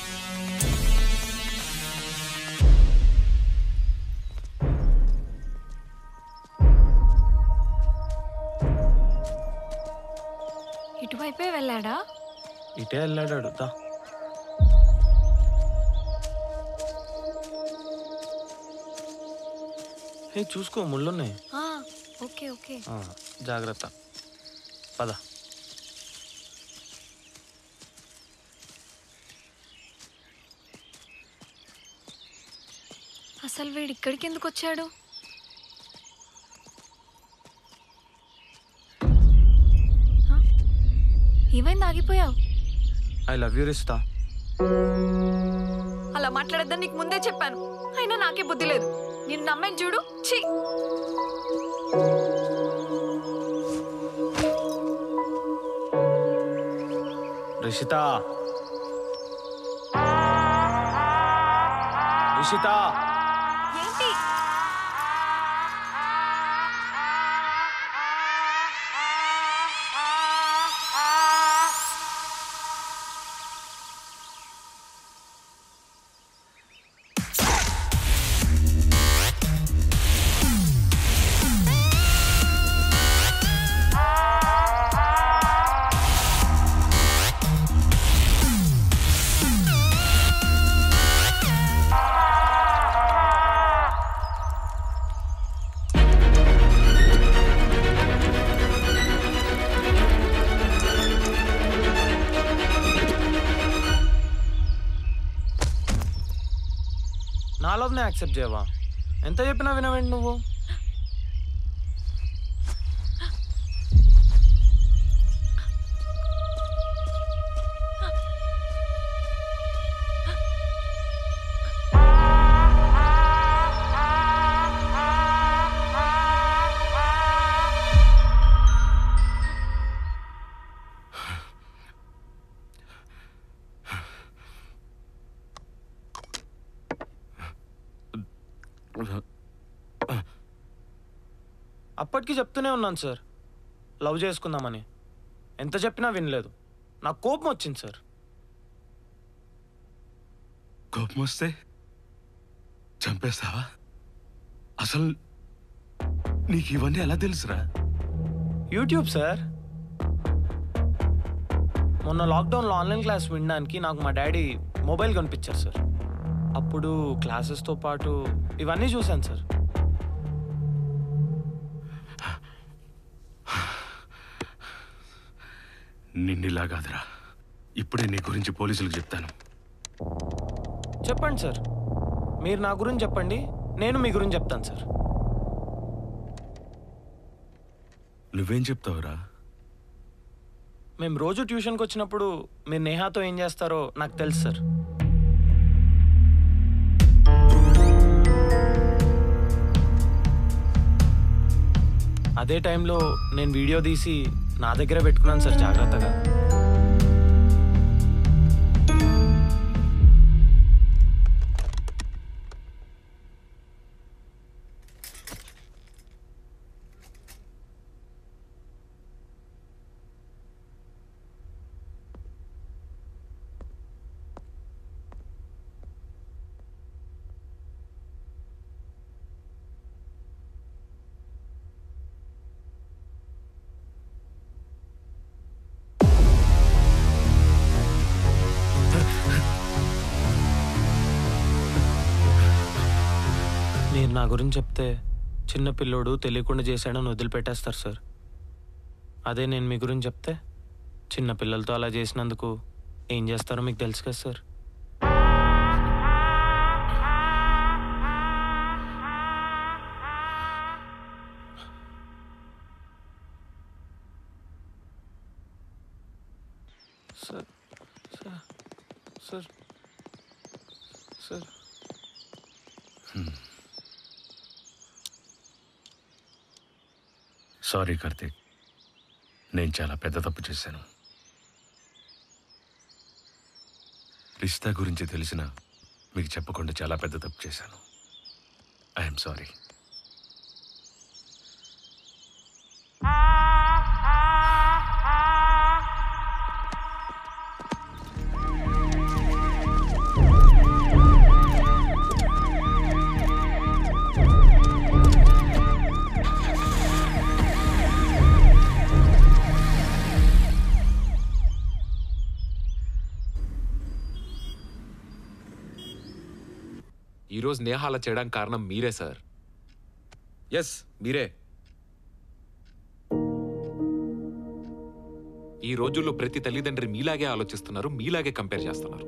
ఇటువైపే వెళ్ళాడా ఇటే వెళ్ళాడు దా ఏ చూసుకో ముళ్ళున్నాయి ఆ, ఓకే ఓకే ఆ, జాగ్రత్త పద అసలు వీడు ఇక్కడికి ఎందుకు వచ్చాడు హ? ఏమైంది ఆగిపోయావు ఐ లవ్ యూ రిస్తా అలా మాట్లాడద్దని నీకు ముందే చెప్పాను అయినా నాకే బుద్ధి లేదు నేను నమ్మని చూడు ఛీ రిషిత రిషిత ఏంటి నా లవ్నే యాక్సెప్ట్ చేయవా ఎంత చెప్పినా వినవేంటి నువ్వు అప్పటికి చెప్తూనే ఉన్నాను సార్ లవ్ చేసుకుందామని ఎంత చెప్పినా వినలేదు నాకు కోపం వచ్చింది సార్ కోపం వస్తే చంపేస్తావా అసలు నీకు ఇవన్నీ ఎలా తెలుసురా యూట్యూబ్ సార్ మొన్న లాక్డౌన్లో ఆన్లైన్ క్లాస్ వినడానికి నాకు మా డాడీ మొబైల్ కొనిపించారు సార్ అప్పుడు క్లాసెస్తో పాటు ఇవన్నీ చూశాను సార్ నిన్నిలా కాదురా ఇప్పుడే నీ గురించి పోలీసులకు చెప్తాను చెప్పండి సార్ మీరు నా గురించి చెప్పండి నేను మీ గురించి చెప్తాను సార్ నువ్వేం చెప్తావురా మేము రోజు ట్యూషన్కి వచ్చినప్పుడు మీరు నేహాతో ఏం చేస్తారో నాకు తెలుసు సార్ అదే టైంలో నేను వీడియో తీసి నా దగ్గర పెట్టుకున్నాను సార్ జాగ్రత్తగా మీరు నా గురించి చెప్తే చిన్న పిల్లోడు తెలియకుండా చేశాడని వదిలిపెట్టేస్తారు సార్ అదే నేను మీ గురించి చెప్తే చిన్న పిల్లలతో అలా చేసినందుకు ఏం చేస్తారో మీకు తెలుసు కదా sir sir sir sir sir sorry Karthik నేను చాలా పెద్ద తప్పు చేశాను రిష్తా గురించి తెలిసిన మీకు చెప్పకుండా చాలా పెద్ద తప్పు చేశాను ఐఎమ్ సారీ ఈరోజు నేహ అలా చేయడానికి కారణం మీరే సార్ ఎస్ మీరే ఈ రోజుల్లో ప్రతి తల్లిదండ్రి మీలాగే ఆలోచిస్తున్నారు మీలాగే కంపేర్ చేస్తున్నారు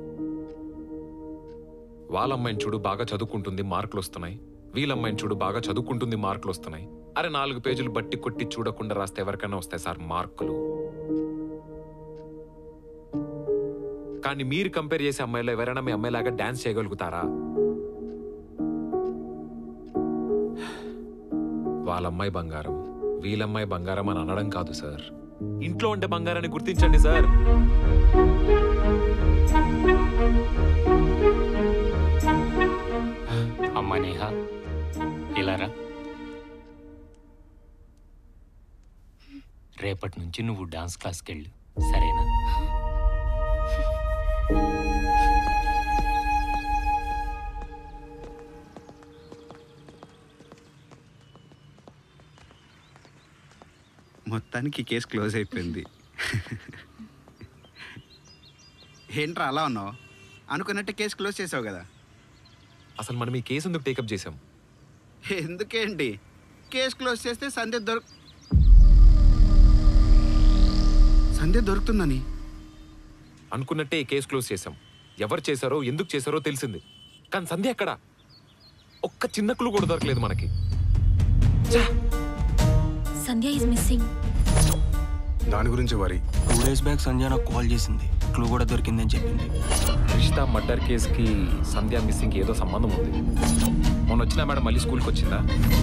వాళ్ళ అమ్మాయిని చూడు బాగా చదువుకుంటుంది మార్కులు వస్తున్నాయి వీళ్ళ అమ్మాయిని చూడు బాగా చదువుకుంటుంది మార్కులు వస్తున్నాయి అరే నాలుగు పేజీలు బట్టి కొట్టి చూడకుండా రాస్తే ఎవరికైనా వస్తాయి సార్ మార్కులు కానీ మీరు కంపేర్ చేసే అమ్మాయిలో ఎవరైనా మీ అమ్మాయిలాగా డాన్స్ చేయగలుగుతారా వాళ్ళ అమ్మాయి బంగారం వీళ్ళమ్మాయి బంగారం అని అనడం కాదు సార్ ఇంట్లో ఉండే బంగారాన్ని గుర్తించండి సార్ అమ్మా నేహ ఇలారా రేపటి నుంచి నువ్వు డాన్స్ క్లాస్కి వెళ్ళు సరేనా మొత్తానికి ఈ కేసు క్లోజ్ అయిపోయింది ఏంట్రా అలా ఉన్నావు అనుకున్నట్టు కేసు క్లోజ్ చేసావు కదా అసలు మనం ఈ కేసు ఎందుకు టేకప్ చేసాం ఎందుకేంటి కేసు క్లోజ్ చేస్తే సంధ్య దొరు సంధ్య దొరుకుతుందని అనుకున్నట్టే ఈ కేసు క్లోజ్ చేసాం ఎవరు చేశారో ఎందుకు చేశారో తెలిసింది కానీ సంధ్య ఎక్కడా ఒక్క చిన్న క్లూ కూడా దొరకలేదు మనకి సంధ్య ఈజ్ మిస్సింగ్ దాని గురించి వరి టూ డేస్ బ్యాక్ సంధ్య నాకు కాల్ చేసింది క్లూ కూడా దొరికిందని చెప్పింది రిషితా మర్డర్ కేసుకి సంధ్య మిస్సింగ్ ఏదో సంబంధం ఉంది మొన్న వచ్చిన మేడం మళ్ళీ స్కూల్కి వచ్చిందా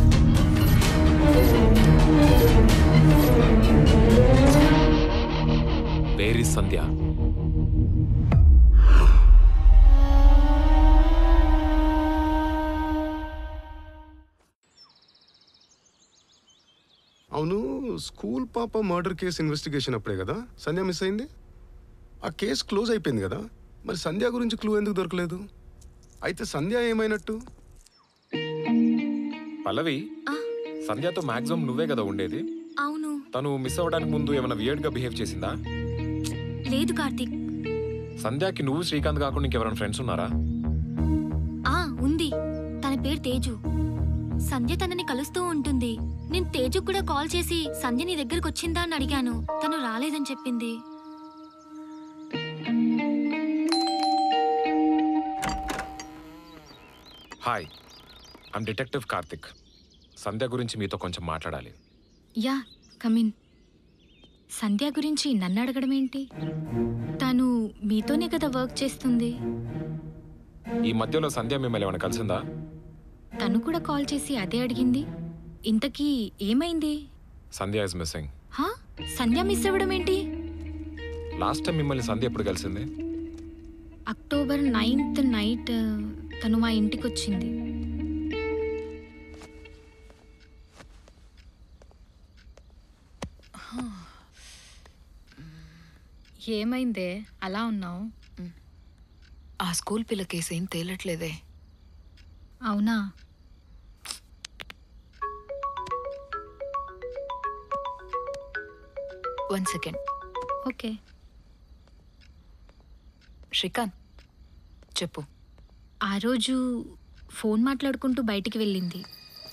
వేర్ ఇస్ సంధ్య అవును స్కూల్ పాప మర్డర్ కేసు ఇన్వెస్టిగేషన్ అప్పుడే కదా సంధ్య మిస్ అయింది ఆ కేసు క్లోజ్ అయిపోయింది కదా మరి సంధ్య గురించి క్లూ ఎందుకు దొరకలేదు అయితే సంధ్య ఏమైనట్టు పల్లవి సంధ్యతో మాక్సిమం నువ్వే కదా ఉండేది అవును తను మిస్ అవ్వడానికి ముందు ఏమైనా వియర్డ్ గా బిహేవ్ చేసిందా లేదు కార్తీక్ సంధ్యాకి నువ్వు శ్రీకాంత్ కాకుండా ఇంకెవరైనా ఫ్రెండ్స్ ఉన్నారా ఆ ఉంది తన పేరు తేజు సంధ్య తనని కలుస్తూ ఉంటుంది నేను తేజు కూడా కాల్ చేసి సంధ్య నీ దగ్గరకు వచ్చిందా అని అడిగాను తను రాలేదని చెప్పింది hi I'm detective Karthik Sandhya గురించి మీతో కొంచెం మాట్లాడాలి యా కమిన్ సంధ్య గురించి నన్ను అడగడం ఏంటి తను మీతోనే కదా వర్క్ చేస్తుంది ఈ మధ్యలో సంధ్య మిమ్మల్ని ఏమైనా కలిసిందా తను కూడా కాల్ చేసి అదే అడిగింది ఇంతకీ ఏమైంది సంధ్య ఇస్ మిస్సింగ్ హా సంధ్య మిస్ అవ్వడం ఏంటి లాస్ట్ టైం మిమ్మల్ని సంధ్య ఎప్పుడు కలిసింది అక్టోబర్ నైన్త్ నైట్ తను మా ఇంటికి వచ్చింది ఏమైందే అలా ఉన్నావు ఆ స్కూల్ పిల్ల కేసు ఏం తేలట్లేదే అవునా వన్ సెకండ్ ఓకే శ్రీకాంత్ చెప్పు ఆ రోజు ఫోన్ మాట్లాడుకుంటూ బయటికి వెళ్ళింది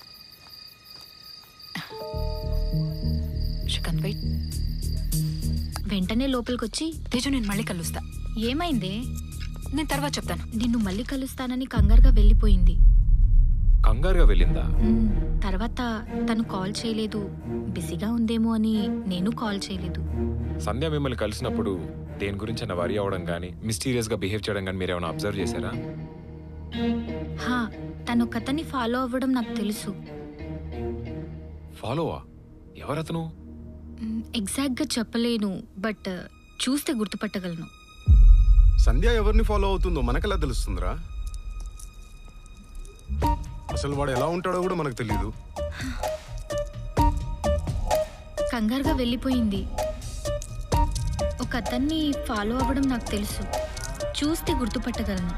శ్రీకాంత్ వెయిట్ వెంటనే లోపలికొచ్చి తేజు నేను మళ్ళీ కలుస్తా ఏమైందే నేను తర్వాత చెప్తాను నిన్ను మళ్ళీ కలుస్తానని కంగారుగా వెళ్ళిపోయింది కంగారుగా వెళ్ళిందా మ్మ్. తర్వాత తను కాల్ చేయలేదు బిజీగా ఉందేమో అని నేను కాల్ చేయలేదు సంధ్య మిమ్మల్ని కలిసినప్పుడు దేని గురించి అయినా వరి అవ్వడం కానీ మిస్టీరియస్ గా బిహేవ్ చేయడం కానీ మీరు ఏమైనా అబ్జర్వ్ చేశారా హా తను కథని ఫాలో అవ్వడం నాకు తెలుసు ఫాలోవా ఎవరతను మ్మ్, ఎగ్జాక్ట్గా చెప్పలేను బట్ చూస్తే గుర్తుపట్టగలను సంధ్య ఎవరిని ఫాలో అవుతుందో మనకెలా తెలుస్తుందిరా అసలు వాడు ఎలా ఉంటాడో కూడా మనకు తెలియదు కంగారుగా వెళ్ళిపోయింది ఒక అతన్ని ఫాలో అవ్వడం నాకు తెలుసు చూస్తే గుర్తుపట్టగలను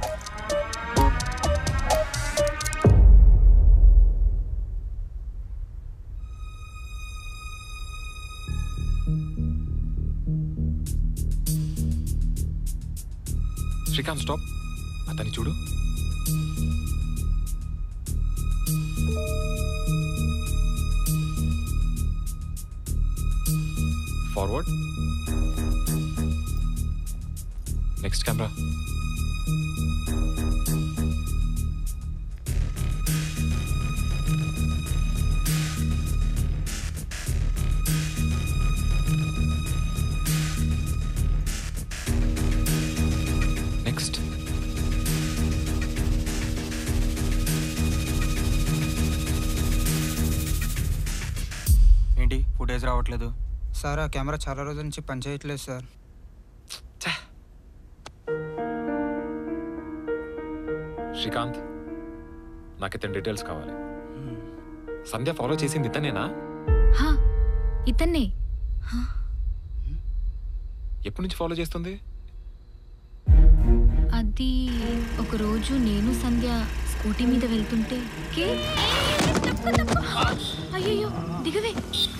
శ్రీకాంత్ స్టాప్ అతన్ని చూడు ఫార్వర్డ్ నెక్స్ట్ కెమెరా నెక్స్ట్ ఏంటి ఫుటేజ్ రావట్లేదు సార్ ఆ కెమెరా చాలా రోజుల నుంచి పనిచేయట్లేదు సార్ శ్రీకాంత్ నాకు ఇతని డీటెయిల్స్ కావాలి సంధ్య ఫాలో చేసింది ఇతనేనా హా ఇతన్నే ఎప్పటి నుంచి ఫాలో చేస్తుంది అది ఒక రోజు నేను సంధ్య స్కూటీ మీద వెళ్తుంటే కే అయ్యో దిగవే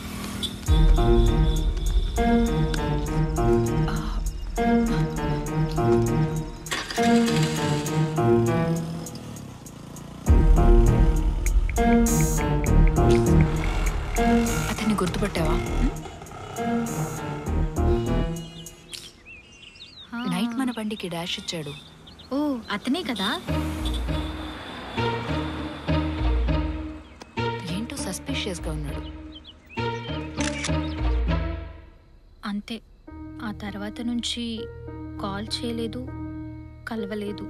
అతన్ని గుర్తుపట్టావా నైట్ మన బండికి డాష్ ఇచ్చాడు ఓ అతనే కదా సస్పీషియస్గా ఉన్నాడు అంతే ఆ తర్వాత నుంచి కాల్ చేయలేదు కలవలేదు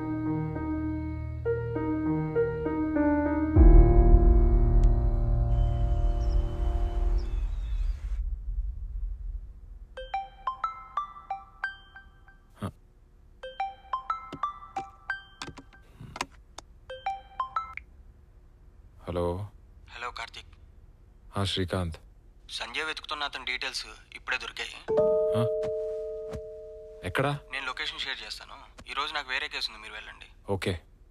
హలో హలో కార్తీక్ ఆ, శ్రీకాంత్ సంజయ్ వెతుకుతున్న అతని డీటెయిల్స్ ఇప్పుడే దొరికాయి ఎక్కడా నేను లొకేషన్ షేర్ చేస్తాను ఈ రోజు నాకు వేరే కేసు ఉంది మీరు వెళ్ళండి ఓకే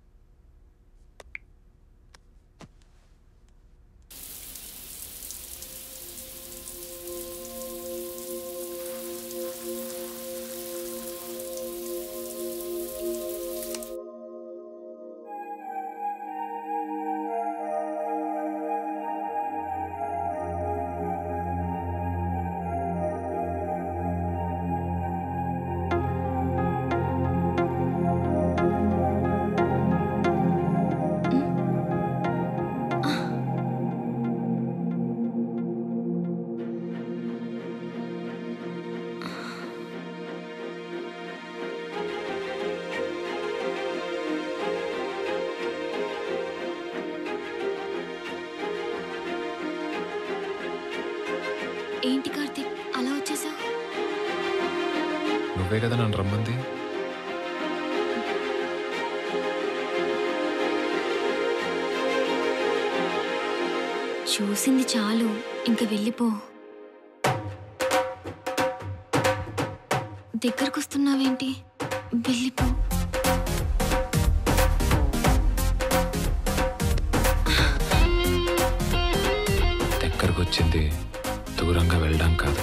ఏంటి కార్తీక్ అలా వచ్చేసా నువ్వే కదా నన్ను రమ్మంది చూసింది చాలు ఇంక వెళ్ళిపో దగ్గరకు వస్తున్నావేంటి వెళ్ళిపో దగ్గరకు వచ్చింది దూరంగా వెళ్ళడం కాదు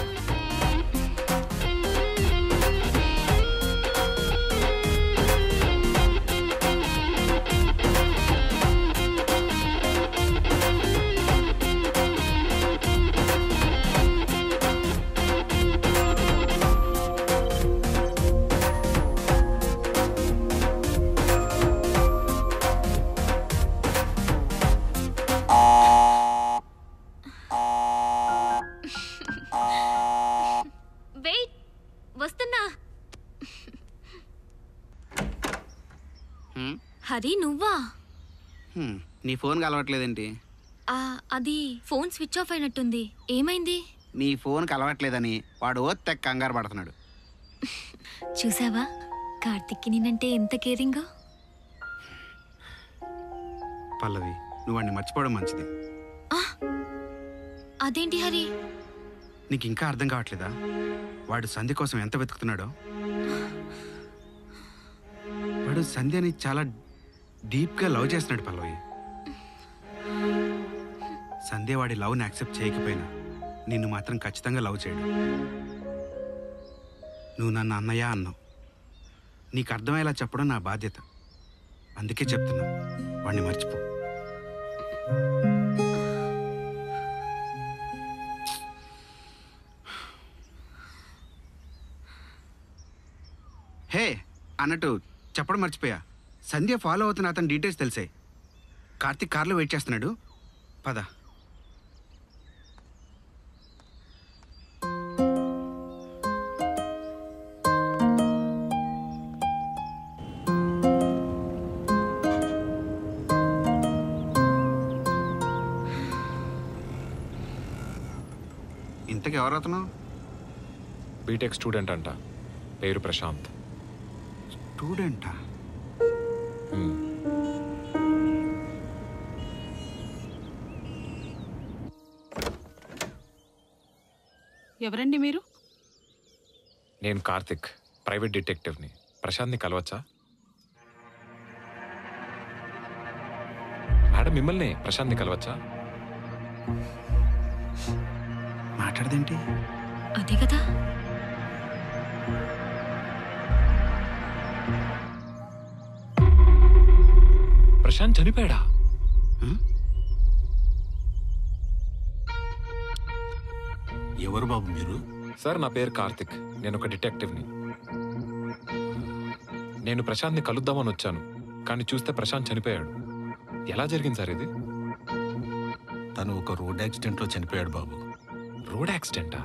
వెయిట్ వస్తున్నా హ్మ్? హరి నువ్వా హ్మ్. నీ ఫోన్ కలవట్లేదేంటి ఆ, అది ఫోన్ స్విచ్ ఆఫ్ అయినట్టుంది ఏమైంది నీ ఫోన్ కలవట్లేదని వాడు ఓ తెగ కంగారు పడుతున్నాడు చూసావా కార్తిక్కి నేనంటే ఎంత కేరింగో పల్లవి నువ్వు వాడిని మర్చిపోవడం మంచిది అదేంటి హరి నీకు ఇంకా అర్థం కావట్లేదా వాడు సంధ్య కోసం ఎంత వెతుకుతున్నాడో వాడు సంధ్యని చాలా డీప్గా లవ్ చేస్తున్నాడు పల్లవి సంధ్య వాడి లవ్ని యాక్సెప్ట్ చేయకపోయినా నిన్ను మాత్రం ఖచ్చితంగా లవ్ చేయడు నువ్వు నన్ను అన్నయ్య అన్నావు నీకు అర్థమయ్యేలా చెప్పడం నా బాధ్యత అందుకే చెప్తున్నా వాడిని మర్చిపో హే అన్నట్టు చెప్పడం మర్చిపోయా సంధ్య ఫాలో అవుతున్న అతని డీటెయిల్స్ తెలిసాయి కార్తీక్ కార్లో వెయిట్ చేస్తున్నాడు పద ఇంతకు ఎవరు అతను బీటెక్ స్టూడెంట్ అంట పేరు ప్రశాంత్ స్టూడెంటా హ్మ్. ఎవరండి మీరు నేను కార్తిక్ ప్రైవేట్ డిటెక్టివ్ని ప్రశాంత్ని కలవచ్చా మేడం మిమ్మల్ని ప్రశాంత్ని కలవచ్చా మాట్లాడదేంటి అదే కదా ప్రశాంత్ చనిపోయాడా ఎవరు బాబు మీరు సార్ నా పేరు కార్తిక్ నేను ఒక డిటెక్టివ్ని నేను ప్రశాంత్ని కలుద్దామని వచ్చాను కానీ చూస్తే ప్రశాంత్ చనిపోయాడు ఎలా జరిగింది సార్ ఇది తను ఒక రోడ్ యాక్సిడెంట్లో చనిపోయాడు బాబు రోడ్ యాక్సిడెంటా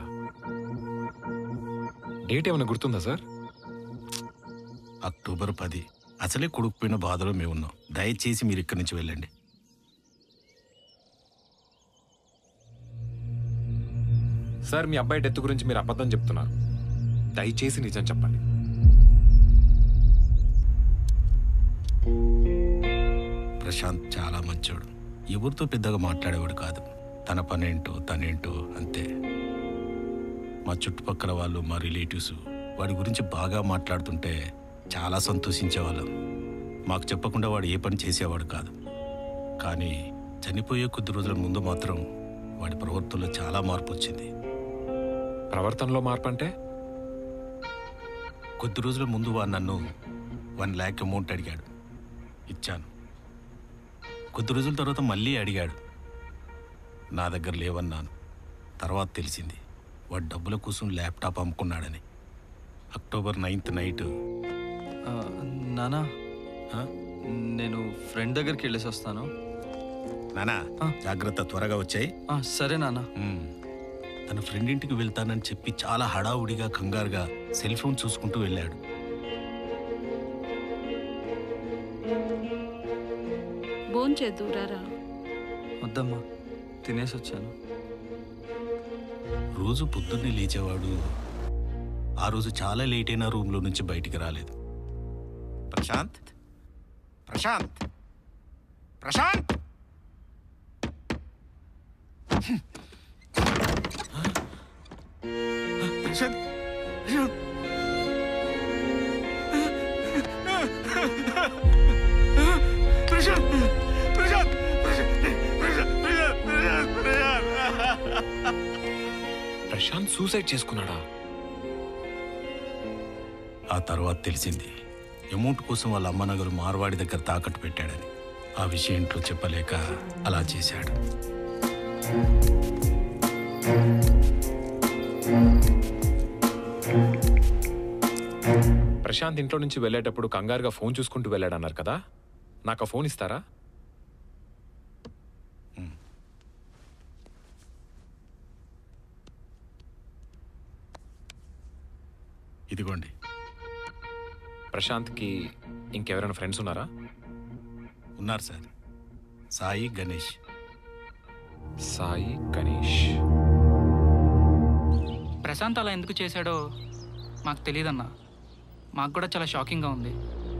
డేట్ ఏమైనా గుర్తుందా సార్ అక్టోబర్ పది అసలే కొడుకుపోయిన బాధలో మేము ఉన్నాం దయచేసి మీరు ఇక్కడి నుంచి వెళ్ళండి సార్ మీ అబ్బాయి డెత్ గురించి మీరు అబద్ధం చెప్తున్నారు దయచేసి నిజం చెప్పండి ప్రశాంత్ చాలా మంచోడు ఎవరితో పెద్దగా మాట్లాడేవాడు కాదు తన పనేంటో తనేంటో అంతే మా చుట్టుపక్కల వాళ్ళు మా రిలేటివ్స్ వాడి గురించి బాగా మాట్లాడుతుంటే చాలా సంతోషించేవాళ్ళం మాకు చెప్పకుండా వాడు ఏ పని చేసేవాడు కాదు కానీ చనిపోయే కొద్ది రోజుల ముందు మాత్రం వాడి ప్రవర్తనలో చాలా మార్పు వచ్చింది ప్రవర్తనలో మార్పు అంటే కొద్ది రోజుల ముందు వాడు నన్ను వన్ ల్యాక్ అమౌంట్ అడిగాడు ఇచ్చాను కొద్ది రోజుల తర్వాత మళ్ళీ అడిగాడు నా దగ్గర లేవన్నాను తర్వాత తెలిసింది వాడు డబ్బుల కోసం ల్యాప్టాప్ అమ్ముకున్నాడని అక్టోబర్ నైన్త్ నైట్ ఆ, నానా నేను ఫ్రెండ్ దగ్గరికి వెళ్ళేసి వస్తాను నానా జాగ్రత్త త్వరగా వచ్చాయి ఆ, సరే నాన్న తన ఫ్రెండ్ ఇంటికి వెళ్తానని చెప్పి చాలా హడావుడిగా కంగారుగా సెల్ ఫోన్ చూసుకుంటూ వెళ్ళాడు భోంచేద్దురారా వద్దమ్మా తినేసి వచ్చాను రోజు పొద్దున్నే లేచేవాడు ఆ రోజు చాలా లేట్ అయినా రూమ్లో నుంచి బయటికి రాలేదు ప్రశాంత్ ప్రశాంత్ ప్రశాంత్ ప్రశాంత్ ప్రశాంత్ ప్రశాంత్ ప్రశాంత్ ప్రశాంత్ సూసైడ్ చేసుకున్నాడా ఆ తర్వాత తెలిసింది అమౌంట్ కోసం వాళ్ళ అమ్మ నగరు మార్వాడి దగ్గర తాకట్టు పెట్టాడని ఆ విషయం ఇంట్లో చెప్పలేక అలా చేశాడు ప్రశాంత్ ఇంట్లో నుంచి వెళ్ళేటప్పుడు కంగారుగా ఫోన్ చూసుకుంటూ వెళ్ళాడన్నారు కదా నాకు ఆ ఫోన్ ఇస్తారా ఇదిగోండి ప్రశాంత్కి ఇంకెవరైనా ఫ్రెండ్స్ ఉన్నారా ఉన్నారు సార్ సాయి గణేష్ సాయి గణేష్ ప్రశాంత్ అలా ఎందుకు చేశాడో మాకు తెలియదన్నా మాకు కూడా చాలా షాకింగ్గా ఉంది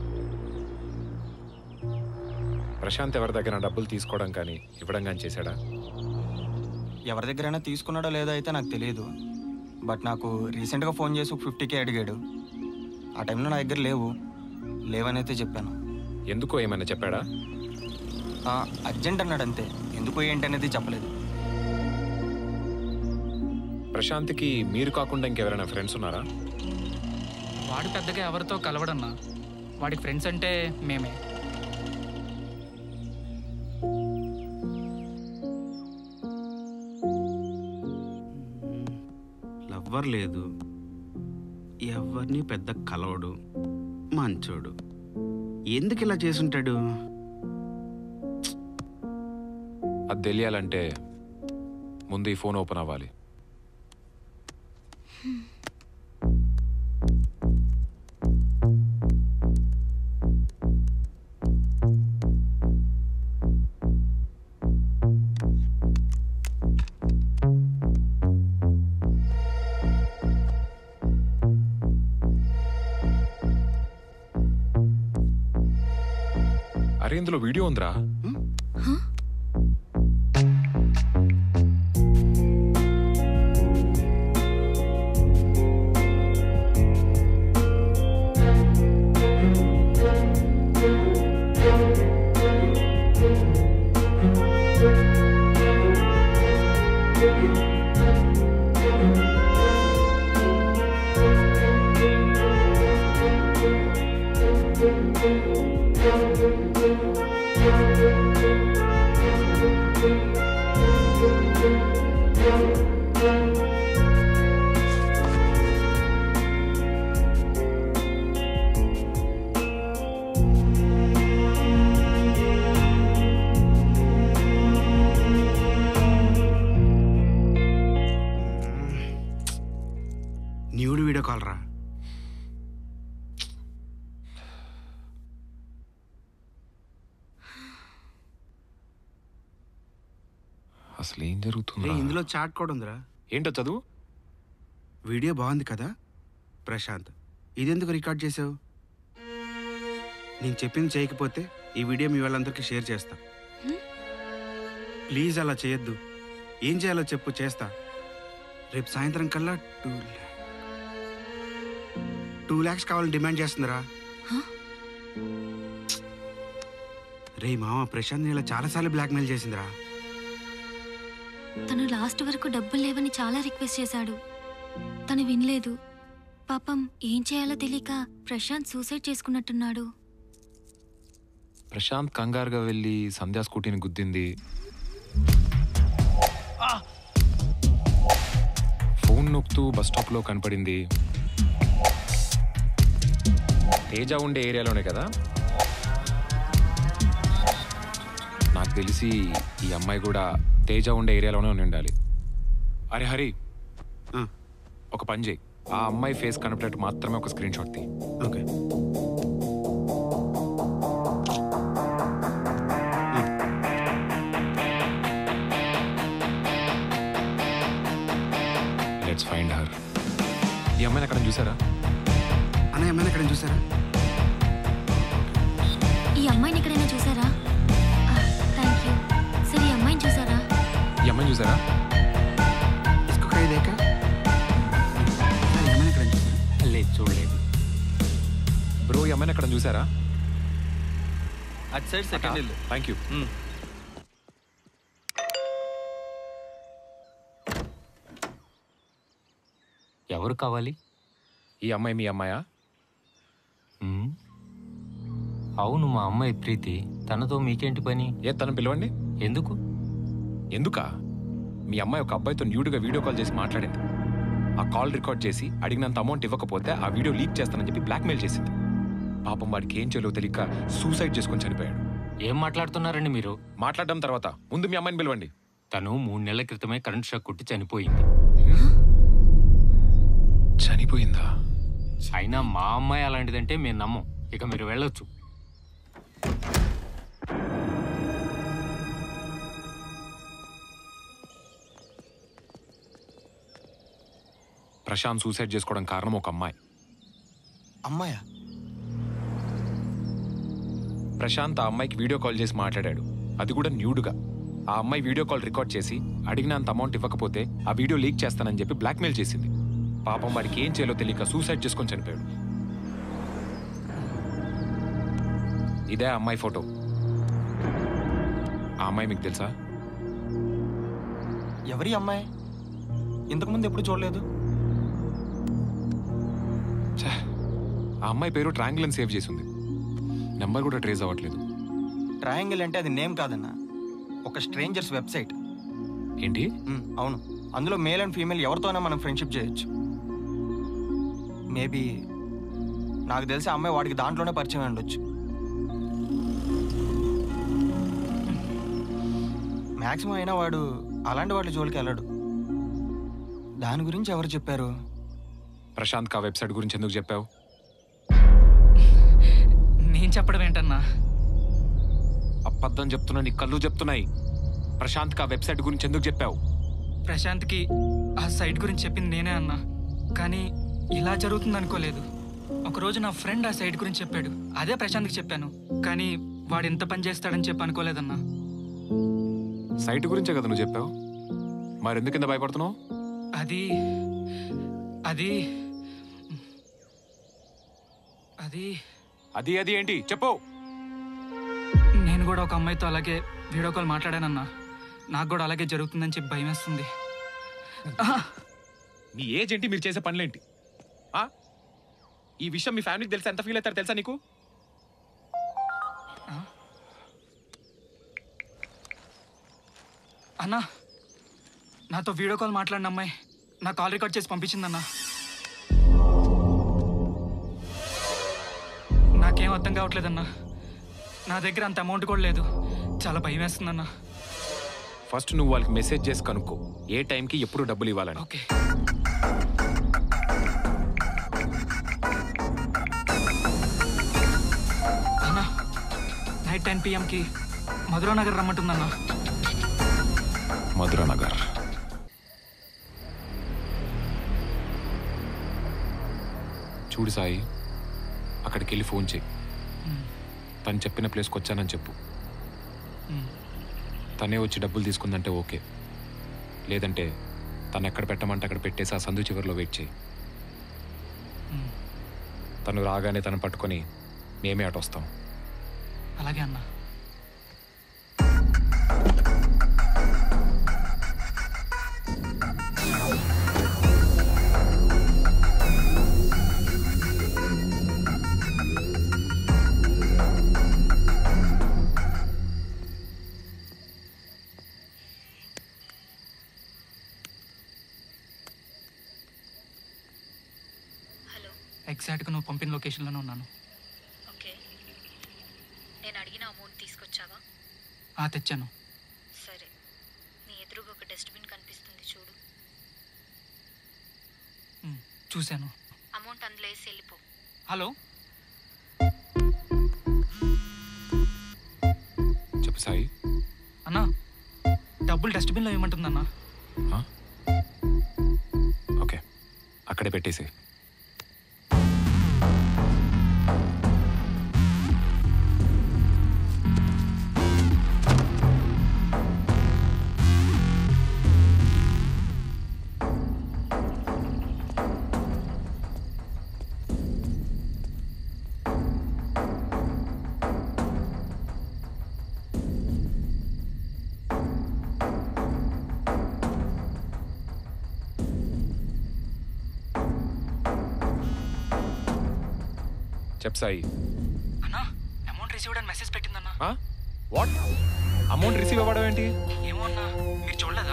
ప్రశాంత్ ఎవరి దగ్గర డబ్బులు తీసుకోవడం కానీ ఇవ్వడం కానీ చేశాడా ఎవరి దగ్గరైనా తీసుకున్నాడో లేదో అయితే నాకు తెలియదు బట్ నాకు రీసెంట్గా ఫోన్ చేసి ఒక ఫిఫ్టీకే అడిగాడు ఆ టైంలో నా దగ్గర లేవు లేవని అయితే చెప్పాను ఎందుకో ఏమైనా చెప్పాడా ఆ, అర్జెంట్ అన్నాడు అంతే ఎందుకు ఏంటి అనేది చెప్పలేదు ప్రశాంత్కి మీరు కాకుండా ఇంకెవరైనా ఫ్రెండ్స్ ఉన్నారా వాడు పెద్దగా ఎవరితో కలవడన్నా వాడికి ఫ్రెండ్స్ అంటే మేమే లవ్వర్ లేదు ఎవరిని పెద్ద కలవడు మంచోడు ఎందుకు ఇలా చేసుంటాడు అది తెలియాలంటే ముందు ఈ ఫోన్ ఓపెన్ అవ్వాలి అరే ఇందులో వీడియో ఉందిరా అసలు ఏం జరుగుతుంది రే, ఇందులో చాట్ కూడా ఉందిరా ఏంటో చదువు వీడియో బాగుంది కదా ప్రశాంత్ ఇదెందుకు రికార్డ్ చేసావు నేను చెప్పింది చేయకపోతే ఈ వీడియో మీ వాళ్ళందరికీ షేర్ చేస్తా ప్లీజ్ అలా చేయొద్దు ఏం చేయాలో చెప్పు చేస్తా రేపు సాయంత్రం కల్లా టూ టూ ల్యాక్స్ కావాలని డిమాండ్ చేస్తుందిరా రే మామ ప్రశాంత్ ఇలా చాలాసార్లు బ్లాక్మెయిల్ చేసిందిరా తను లాస్ట్ వరకు డబ్బులు లేవని చాలా రిక్వెస్ట్ చేశాడు తను వినలేదు పాపం ఏం చేయాలో తెలియక ప్రశాంత్ సూసైడ్ చేసుకున్నట్టున్నాడు ప్రశాంత్ కంగారుగా వెళ్ళి సంధ్యా స్కూటీని గుద్దింది ఫోన్ నొక్కుతూ బస్ స్టాప్లో కనపడింది తేజ ఉండే ఏరియాలోనే కదా నాకు తెలిసి ఈ అమ్మాయి కూడా తేజ ఉండే ఏరియాలోనే ఉండి ఉండాలి అరే హరి ఒక పని చేయి ఆ అమ్మాయి ఫేస్ కనపడేట్టు మాత్రమే ఒక స్క్రీన్ షాట్ తీ ఓకే లెట్స్ ఫైండ్ హర్ ఈ అమ్మాయిని అక్కడ చూసారా అన్నయ్య అమ్మాయిని ఎక్కడ చూసారా ఈ అమ్మాయిని ఎక్కడైనా చూసారా థ్యాంక్ యూ సరే ఈ అమ్మాయిని చూసారా ఈ అమ్మాయిని చూసారా इसको कहीं देखा అన్నయ్య అమ్మాయిని ఎక్కడ చూసారా లేదు చూడలేదు బ్రో ఈ అమ్మాయిని అక్కడ చూసారా అటు సైడ్ సెకండ్ ఇల్లు థ్యాంక్ యూ ఎవరు కావాలి ఈ అమ్మాయి మీ అమ్మాయా ఉమ్. అవును మా అమ్మాయి ప్రీతి తనతో మీకేంటి పని ఏ తను పిలవండి ఎందుకు ఎందుకా మీ అమ్మాయి ఒక అబ్బాయితో న్యూడ్గా వీడియో కాల్ చేసి మాట్లాడింది ఆ కాల్ రికార్డ్ చేసి అడిగినంత అమౌంట్ ఇవ్వకపోతే ఆ వీడియో లీక్ చేస్తానని చెప్పి బ్లాక్మెయిల్ చేసింది పాపం వాడికి ఏం చేయాలో తెలియక సూసైడ్ చేసుకొని చనిపోయాడు ఏం మాట్లాడుతున్నారండి మీరు మాట్లాడడం తర్వాత ముందు మీ అమ్మాయిని పిలవండి తను మూడు నెలల క్రితమే కరెంట్ షాక్ కొట్టి చనిపోయింది చనిపోయిందా అయినా మా అమ్మాయి అలాంటిదంటే మేము నమ్మం ఇక మీరు వెళ్ళొచ్చు ప్రశాంత్ సూసైడ్ చేసుకోవడం కారణం ఒక అమ్మాయి అమ్మాయా ప్రశాంత్ ఆ అమ్మాయికి వీడియో కాల్ చేసి మాట్లాడాడు అది కూడా న్యూడ్గా ఆ అమ్మాయి వీడియో కాల్ రికార్డ్ చేసి అడిగినంత అమౌంట్ ఇవ్వకపోతే ఆ వీడియో లీక్ చేస్తానని చెప్పి బ్లాక్మెయిల్ చేసింది పాపం వాడికి ఏం చేయాలో తెలియక సూసైడ్ చేసుకొని చనిపోయాడు ఇదే ఆ అమ్మాయి ఫోటో ఆ అమ్మాయి మీకు తెలుసా ఎవరి అమ్మాయి ఇంతకుముందు ఎప్పుడు చూడలేదు ఛే, ఆ అమ్మాయి పేరు ట్రాంగిల్ అని సేవ్ చేసింది నెంబర్ కూడా ట్రేస్ అవ్వట్లేదు ట్రయాంగిల్ అంటే అది నేమ్ కాదన్న ఒక స్ట్రేంజర్స్ వెబ్సైట్ ఏంటి అవును అందులో మేల్ అండ్ ఫీమేల్ ఎవరితోనైనా మనం ఫ్రెండ్షిప్ చేయొచ్చు మేబీ నాకు తెలిసి ఆ అమ్మాయి వాడికి దాంట్లోనే పరిచయం అయి ఉండొచ్చు మ్యాక్సిమం అయినా వాడు అలాంటి వాటి జోలికి వెళ్ళడు దాని గురించి ఎవరు చెప్పారు ప్రశాంత్ ఆ వెబ్సైట్ గురించి ఎందుకు చెప్పావు నేను చెప్పడం ఏంటన్నా అబద్ధం చెప్తున్నా నీ కళ్ళు చెప్తున్నాయి ప్రశాంత్ ఆ వెబ్సైట్ గురించి ఎందుకు చెప్పావు ప్రశాంత్కి ఆ సైట్ గురించి చెప్పింది నేనే అన్నా కానీ ఇలా జరుగుతుంది అనుకోలేదు ఒకరోజు నా ఫ్రెండ్ ఆ సైట్ గురించి చెప్పాడు అదే ప్రశాంత్కి చెప్పాను కానీ వాడు ఎంత పని చేస్తాడని చెప్పి అనుకోలేదన్నా సైట్ గురించే కదా నువ్వు చెప్పావు మరి ఎందుకు ఇంత భయపడుతున్నావు అది అది అది అది అది ఏంటి చెప్పు నేను కూడా ఒక అమ్మాయితో అలాగే వీడియో కాల్ మాట్లాడానన్నా నాకు కూడా అలాగే జరుగుతుందని చెప్పి భయం వేస్తుంది మీ ఏజ్ ఏంటి మీరు చేసే పనులేంటి ఆ? ఈ విషయం మీ ఫ్యామిలీకి తెలుసా ఎంత ఫీల్ అవుతారు తెలుసా నీకు అన్నా నాతో వీడియో కాల్ మాట్లాడిన అమ్మాయి నా కాల్ రికార్డ్ చేసి పంపించిందన్నా నాకేం అర్థం కావట్లేదన్నా నా దగ్గర అంత అమౌంట్ కూడా లేదు చాలా భయం వేస్తుందన్నా ఫస్ట్ నువ్వు వాళ్ళకి మెసేజ్ చేసి కనుక్కో ఏ టైంకి ఎప్పుడు డబ్బులు ఇవ్వాలని ఓకే అన్నా నైట్ టెన్ పిఎంకి మధురా నగర్ రమ్మంటుందన్నా మధురనగర్ చూడు సాయి అక్కడికి వెళ్ళి ఫోన్ చేయి తను చెప్పిన ప్లేస్కి వచ్చానని చెప్పు తనే వచ్చి డబ్బులు తీసుకుందంటే ఓకే లేదంటే తను ఎక్కడ పెట్టమంటే అక్కడ పెట్టేసి ఆ సందు చివరిలో వెయిట్ చేయి తను రాగానే తను పట్టుకొని మేమే అటు వస్తాం అలాగే అన్నా ఎగ్జాక్ట్గా నువ్వు పంపిన లొకేషన్లోనే ఉన్నాను ఓకే నేను అడిగిన అమౌంట్ తీసుకొచ్చావా ఆ తెచ్చాను సరే నీ ఎదురుగా ఒక డస్ట్బిన్ కనిపిస్తుంది చూడు ఉమ్, చూశాను అమౌంట్ అందులో వేసి వెళ్ళిపో హలో చెప్పు సాయి అన్నా డబ్బులు డస్ట్బిన్లో ఏమంటుందన్నా ఓకే అక్కడే పెట్టేసి చెప్పు సాయి అన్నా అమౌంట్ రిసీవ్డ్ అని మెసేజ్ పెట్టిందన్నా వాట్ అమౌంట్ రిసీవ్ అవ్వడం ఏంటి ఏమో అన్నా మీరు చూడలేదా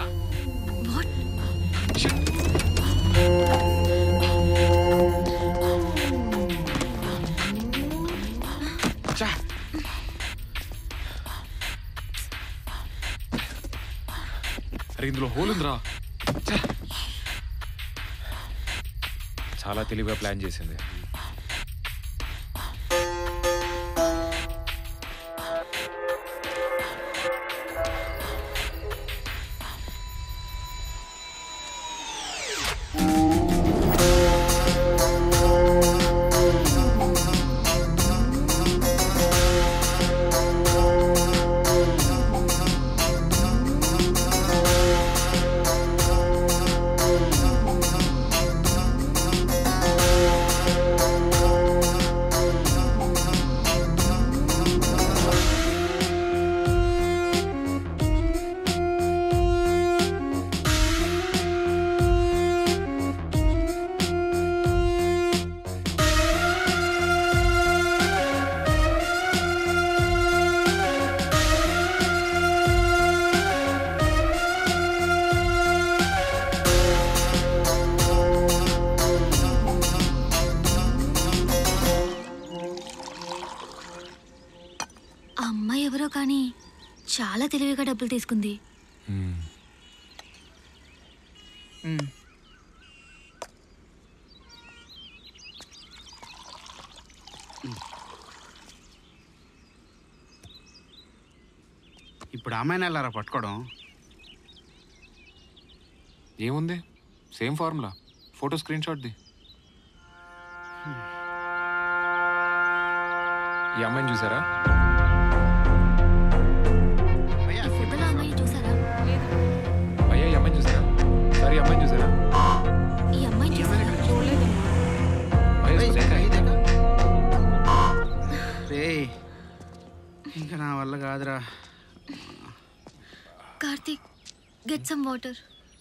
అరే ఇందులో హోల్ ఉందిరా ఛ! చాలా తెలివిగా ప్లాన్ చేసింది ఆ అమ్మాయి ఎవరో కానీ చాలా తెలివిగా డబ్బులు తీసుకుంది ఇప్పుడు అమ్మాయిని వెళ్ళారా పట్టుకోవడం ఏముంది సేమ్ ఫార్ములా ఫోటో స్క్రీన్ షాట్ది ఈ అమ్మాయిని చూసారా ఈ ఫోటోలో అమ్మాయిని చూసారా అయ్యా ఈ అమ్మాయిని చూసారా సార్ ఈ అమ్మాయిని చూసారా ఈ అమ్మాయిని చూసారా అయ్యా సురేఖ. రే ఇంకా నా వల్ల కాదురా కార్తీక్ గెట్ సమ్ వాటర్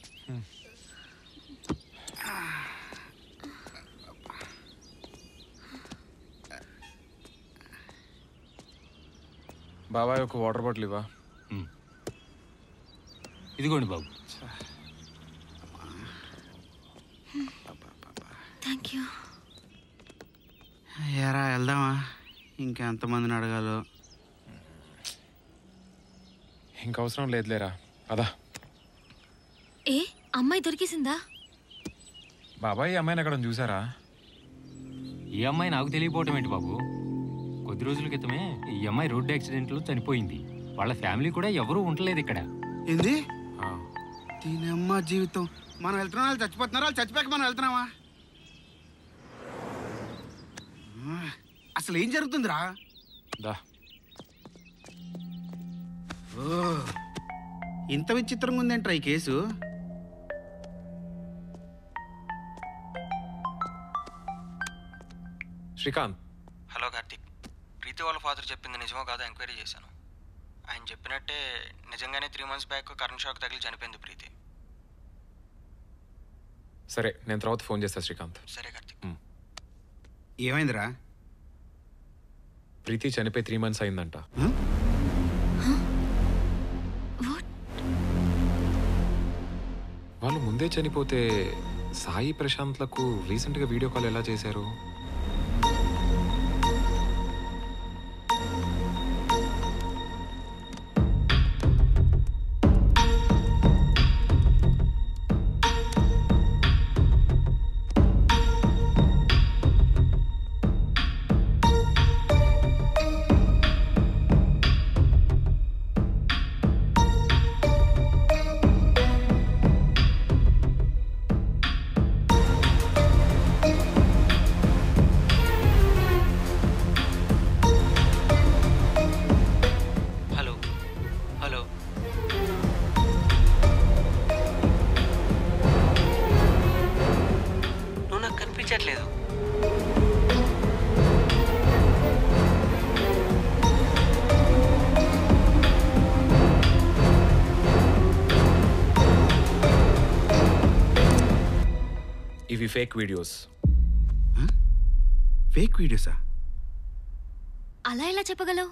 బాబాయ్ ఒక వాటర్ బాటిల్ ఇవ్వా ఇదిగోండి బాబు థ్యాంక్ యూ ఎరా వెళ్దామా ఇంకా ఎంతమందిని అడగాలో ఇంకా అవసరం లేదులేరా అదా ఏ అమ్మాయి దొరికేసిందా బాబాయ్ ఈ అమ్మాయిని ఎక్కడ చూసారా ఈ అమ్మాయి నాకు తెలియపోవటం ఏంటి బాబు కొద్ది రోజుల క్రితమే ఈ అమ్మాయి రోడ్డు యాక్సిడెంట్లో చనిపోయింది వాళ్ళ ఫ్యామిలీ కూడా ఎవరూ ఉండలేదు ఇక్కడ ఏంది దీని అమ్మ జీవితం మనం వెళ్తున్నాం వాళ్ళు చచ్చిపోతున్నారు వాళ్ళు చచ్చిపోయాక మనం వెళ్తున్నామా ఆ, అసలు ఏం జరుగుతుందిరా దా ఓ ఇంత విచిత్రంగా ఉందేంట్రా ఈ కేసు శ్రీకాంత్ హలో కార్తీక్ ప్రీతి వాళ్ళ ఫాదర్ చెప్పింది నిజమో కాదో ఎంక్వైరీ చేశాను ఆయన చెప్పినట్టే నిజంగానే three months back current shock తగిలి చనిపోయింది ప్రీతి సరే నేను తర్వాత ఫోన్ చేస్తా శ్రీకాంత్ సరే కార్తీక్ ఏమైందిరా ప్రీతి చనిపోయి త్రీ మంత్స్ అయిందంట వాళ్ళు ముందే చనిపోతే సాయి ప్రశాంత్లకు రీసెంట్గా వీడియో కాల్ ఎలా చేశారు హలో హలో నువ్వు నాకు కనిపించట్లేదు ఇవి ఫేక్ వీడియోస్ ఫేక్ వీడియోసా అలా ఎలా చెప్పగలవు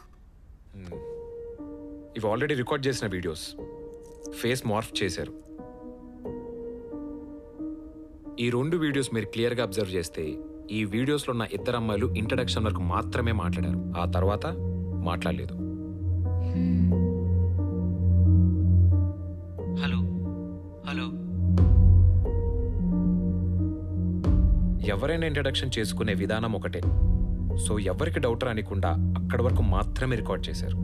ఇవి ఆల్రెడీ రికార్డ్ చేసిన వీడియోస్ ఫేస్ మార్ఫ్ చేశారు ఈ రెండు వీడియోస్ మీరు క్లియర్గా అబ్జర్వ్ చేస్తే ఈ వీడియోస్లో ఉన్న ఇద్దరు అమ్మాయిలు ఇంట్రడక్షన్ వరకు మాత్రమే మాట్లాడారు ఆ తర్వాత మాట్లాడలేదు హలో హలో ఎవరైనా ఇంట్రడక్షన్ చేసుకునే విధానం ఒకటే సో ఎవరికి డౌట్ రానికుండా అక్కడి వరకు మాత్రమే రికార్డ్ చేశారు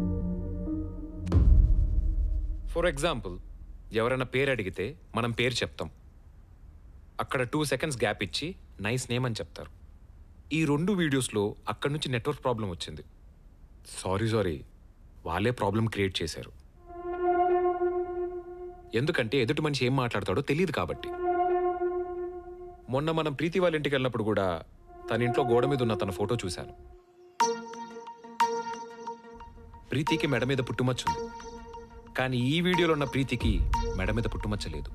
ఫర్ ఎగ్జాంపుల్ ఎవరైనా పేరు అడిగితే మనం పేరు చెప్తాం అక్కడ టూ సెకండ్స్ గ్యాప్ ఇచ్చి నైస్ నేమ్ అని చెప్తారు ఈ రెండు వీడియోస్లో అక్కడి నుంచి నెట్వర్క్ ప్రాబ్లం వచ్చింది సారీ సారీ వాళ్ళే ప్రాబ్లం క్రియేట్ చేశారు ఎందుకంటే ఎదుటి మనిషి ఏం మాట్లాడతాడో తెలియదు కాబట్టి మొన్న మనం ప్రీతి వాళ్ళ ఇంటికి వెళ్ళినప్పుడు కూడా తన ఇంట్లో గోడ మీద ఉన్న తన ఫోటో చూశాను ప్రీతికి మెడ మీద పుట్టుమచ్చ ఉంది కానీ ఈ వీడియోలో ఉన్న ప్రీతికి మెడ మీద పుట్టుమచ్చ లేదు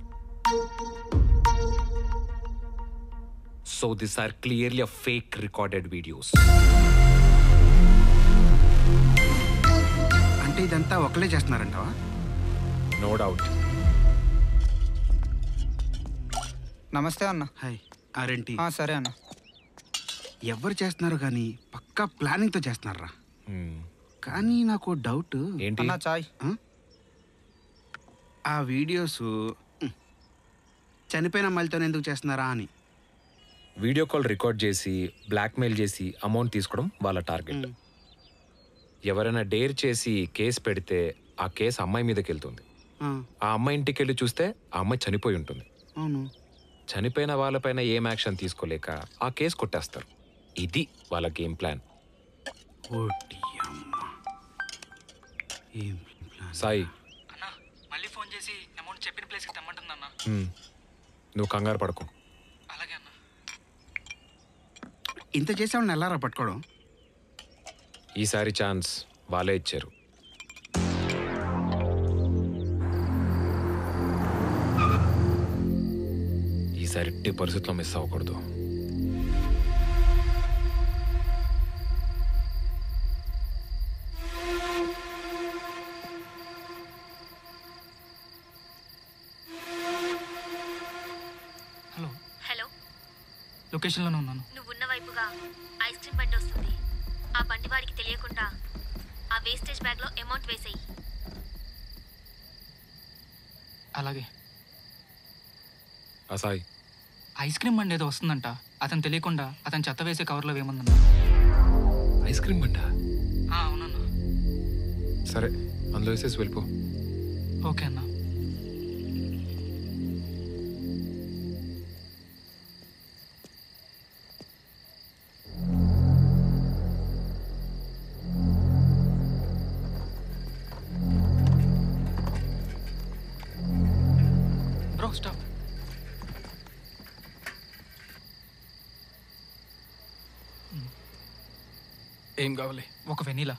so this are clearly fake recorded videos అంటే ఇదంతా ఒకలే చేస్తున్నారంటావా నో డౌట్ నమస్తే అన్న హాయ్ ఆరేంటి ఆ, సరే అన్న ఎవరు చేస్తున్నారు కానీ పక్కా ప్లానింగ్తో చేస్తున్నారా కానీ నాకు ఓ డౌట్ ఏంటి అన్న చాయ్ ఆ వీడియోస్ ఉమ్, చనిపోయిన అమ్మాయిలతో ఎందుకు చేస్తున్నారా అని వీడియో కాల్ రికార్డ్ చేసి బ్లాక్మెయిల్ చేసి అమౌంట్ తీసుకోవడం వాళ్ళ టార్గెట్ ఎవరైనా డేర్ చేసి కేసు పెడితే ఆ కేసు అమ్మాయి మీదకి వెళ్తుంది ఆ, ఆ అమ్మాయి ఇంటికి వెళ్ళి చూస్తే ఆ అమ్మాయి చనిపోయి ఉంటుంది అవును చనిపోయిన వాళ్ళపైన ఏం యాక్షన్ తీసుకోలేక ఆ కేసు కొట్టేస్తారు ఇది వాళ్ళ గేమ్ ప్లాన్ ఓటి అమ్మ ఏం సాయి మళ్ళీ ఫోన్ చేసి అమౌంట్ చెప్పిన ప్లేస్కి తెమ్మంటుందన్న హ్మ్, నువ్వు కంగారు పడకు అలాగే అన్న ఇంత చేసేవాడిని ఎలారా పట్టుకోవడం ఈసారి ఛాన్స్ వాళ్ళే ఇచ్చారు ఈసారి ఎట్టి పరిస్థితుల్లో మిస్ అవ్వకూడదు హలో హలో లొకేషన్లోనే ఉన్నాను నువ్వున్న వైపుగా ఐస్ క్రీమ్ బండి వస్తుంది ఆ బండి వాడికి తెలియకుండా ఆ వేస్టేజ్ బ్యాగ్లో అమౌంట్ వేసేయి అలాగే ఆ సాయి ఐస్ క్రీమ్ బండి ఏదో వస్తుందంట అతను తెలియకుండా అతను చెత్త వేసే కవర్లో ఏముందన్న ఐస్ క్రీమ్ బండ ఆ, అవునన్నా సరే అందులో వేసేసి వెళ్ళిపో ఓకే అన్న స్టాప్ స్టాప్ ఏం కావాలి ఒక వెనీలా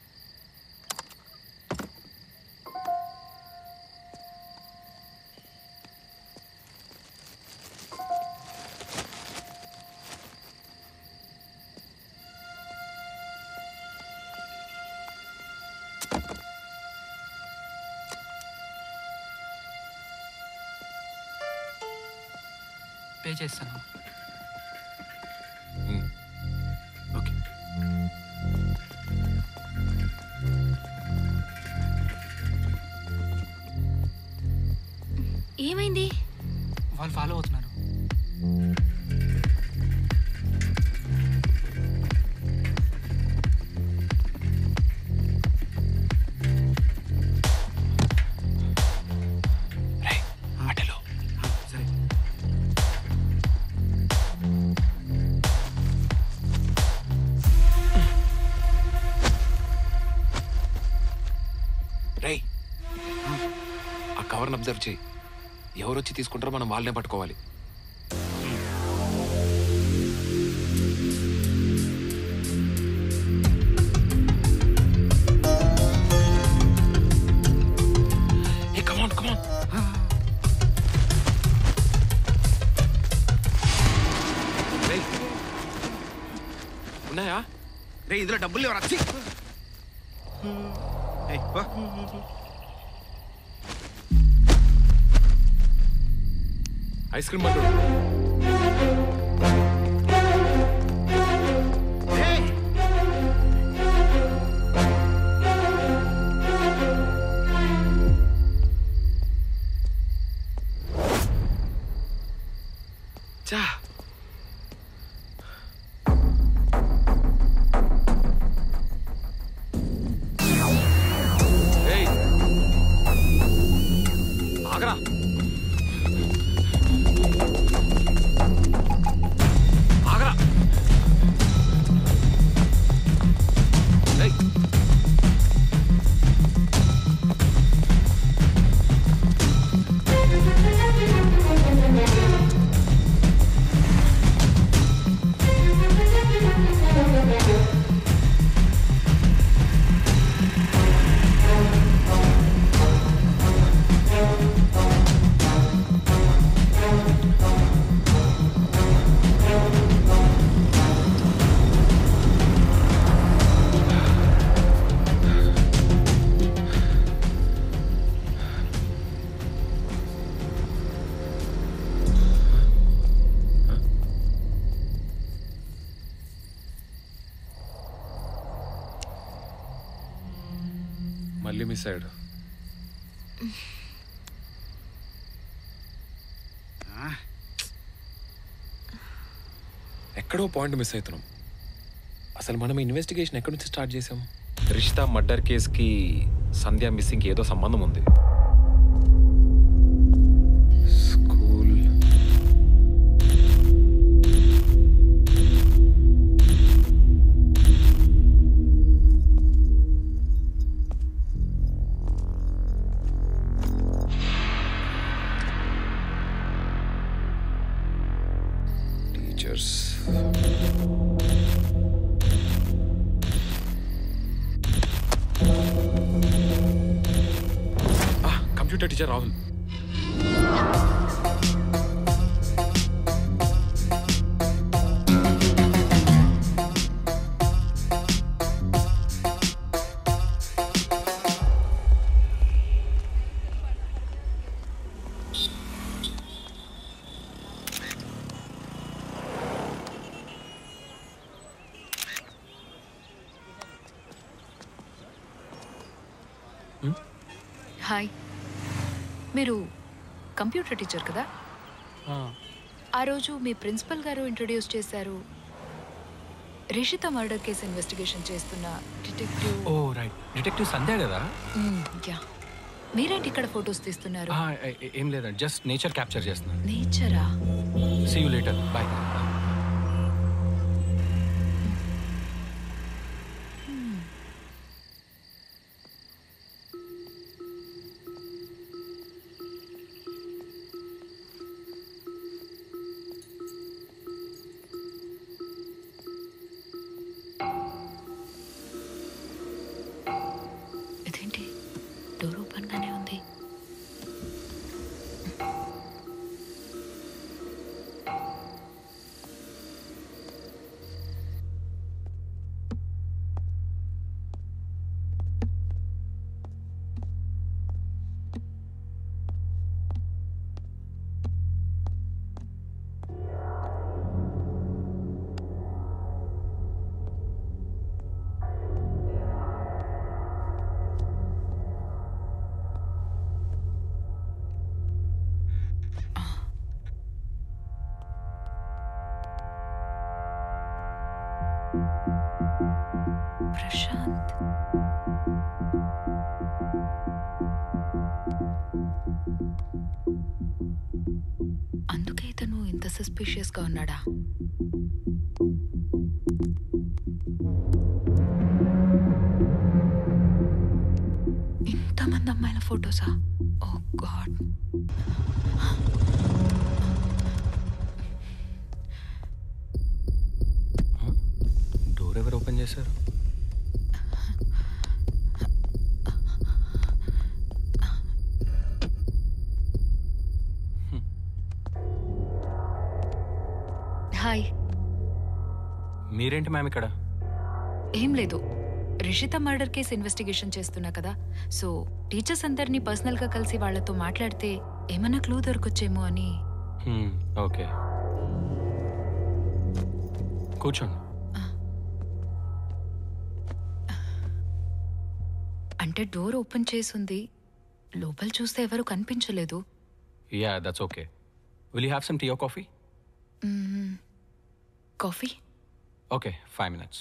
పే చేస్తాను ఏమైంది వాళ్ళు ఫాలో అవుతున్నారు అటలో సరే రేయ్ ఆ కవర్ని అబ్జర్వ్ చేయి ఎవరు వచ్చి తీసుకుంటారో మనం వాళ్ళనే పట్టుకోవాలి ఏ కమాన్ కమాన్ రేయ్ ఉన్నాయా రే ఇందులో డబ్బులు ఎవరు వచ్చి ఐస్ క్రీమ్ బండు చా ఏయ్ ఆగరా ఆగరా ఏయ్ మళ్ళీ మిస్ అయ్యాడు ఎక్కడో పాయింట్ మిస్ అవుతున్నాం అసలు మనం ఇన్వెస్టిగేషన్ ఎక్కడి నుంచి స్టార్ట్ చేసాం రిషితా మర్డర్ కేసుకి సంధ్య మిస్సింగ్కి ఏదో సంబంధం ఉంది school teachers computer teacher Rahul hi మీరు కంప్యూటర్ టీచర్ కదా ఆ రోజు మీ ప్రిన్సిపల్ గారు ఇంట్రొడ్యూస్ చేశారు రిషిత మర్డర్ కేసు ఇన్వెస్టిగేషన్ చేస్తున్న detective oh right detective Sandhya కదా యా మీరేంటి ఇక్కడ ఫొటోస్ తీస్తున్నారు ఆ, ఏ- ఏ- ఏం లేదండి జస్ట్ నేచర్ క్యాప్చర్ చేస్తున్నాను నేచరా సీ యూ లేటర్ బాయ్ ఉంది ప్రశాంత్ అందుకే ఇతను ఇంత సస్పిషియస్గా ఉన్నాడా ఇంతమంది అమ్మాయిల ఫొటోసా ఓ గాడ్ డోర్ ఎవరు ఓపెన్ చేశారు హాయ్ మీరేంటి మ్యామ్ ఇక్కడ ఏం లేదు రిషిత మర్డర్ కేసు ఇన్వెస్టిగేషన్ చేస్తున్నా కదా సో టీచర్స్ అందరినీ పర్సనల్గా కలిసి వాళ్ళతో మాట్లాడితే ఏమైనా క్లూ దొరకొచ్చేమో అని హ్మ్, ఓకే కూర్చోండి అంటే డోర్ ఓపెన్ చేసుంది లోపల చూస్తే ఎవరు కనిపించలేదు yeah that's okay will you have some tea or coffee hmm. Coffee okay five minutes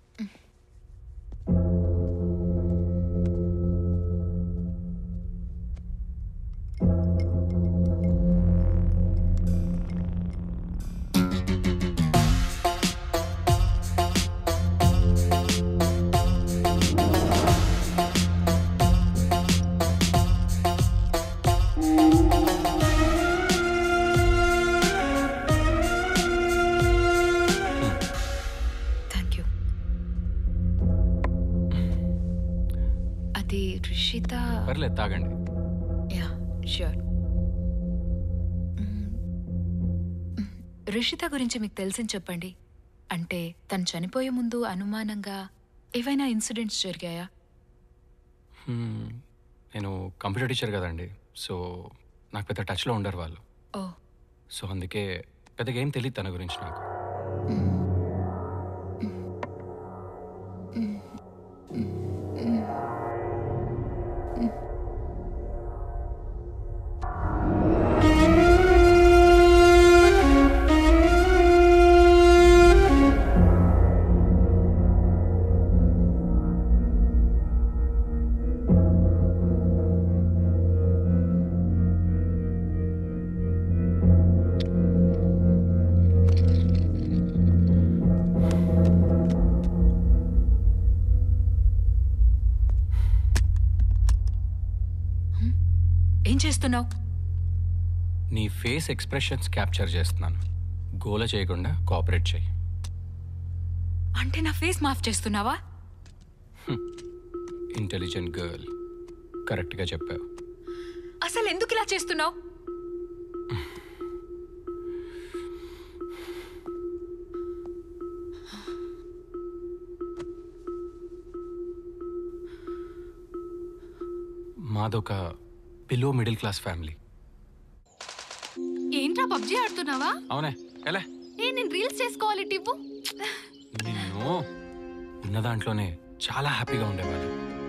thank you అది రిషిత పర్లేదు తాగండి యా ష్యూర్ రిషిత గురించి మీకు తెలిసింది చెప్పండి అంటే తను చనిపోయే ముందు అనుమానంగా ఏవైనా ఇన్సిడెంట్స్ జరిగాయా హ్మ్, నేను కంప్యూటర్ టీచర్ కదండి సో నాకు పెద్ద టచ్లో ఉండరు వాళ్ళు ఓ సో అందుకే పెద్దగా ఏం తెలియదు తన గురించి నాకు ఏం చేస్తున్నావు నీ ఫేస్ ఎక్స్ప్రెషన్స్ క్యాప్చర్ చేస్తున్నాను గోల చేయకుండా కోఆపరేట్ చేయి అంటే నా ఫేస్ మాఫ్ చేస్తున్నావా ఇంటెలిజెంట్ గర్ల్ కరెక్ట్గా చెప్పావు అసలు ఎందుకు ఇలా చేస్తున్నావు మాదొక బిలో మిడిల్ క్లాస్ ఫ్యామిలీ ఏంట్రా పబ్జీ ఆడుతున్నావా అవునే ఎలా ఏ నేను రీల్స్ చేసుకోవాలి టివ్వు నిన్ను ఉన్న దాంట్లోనే చాలా హ్యాపీగా ఉండేవాళ్ళు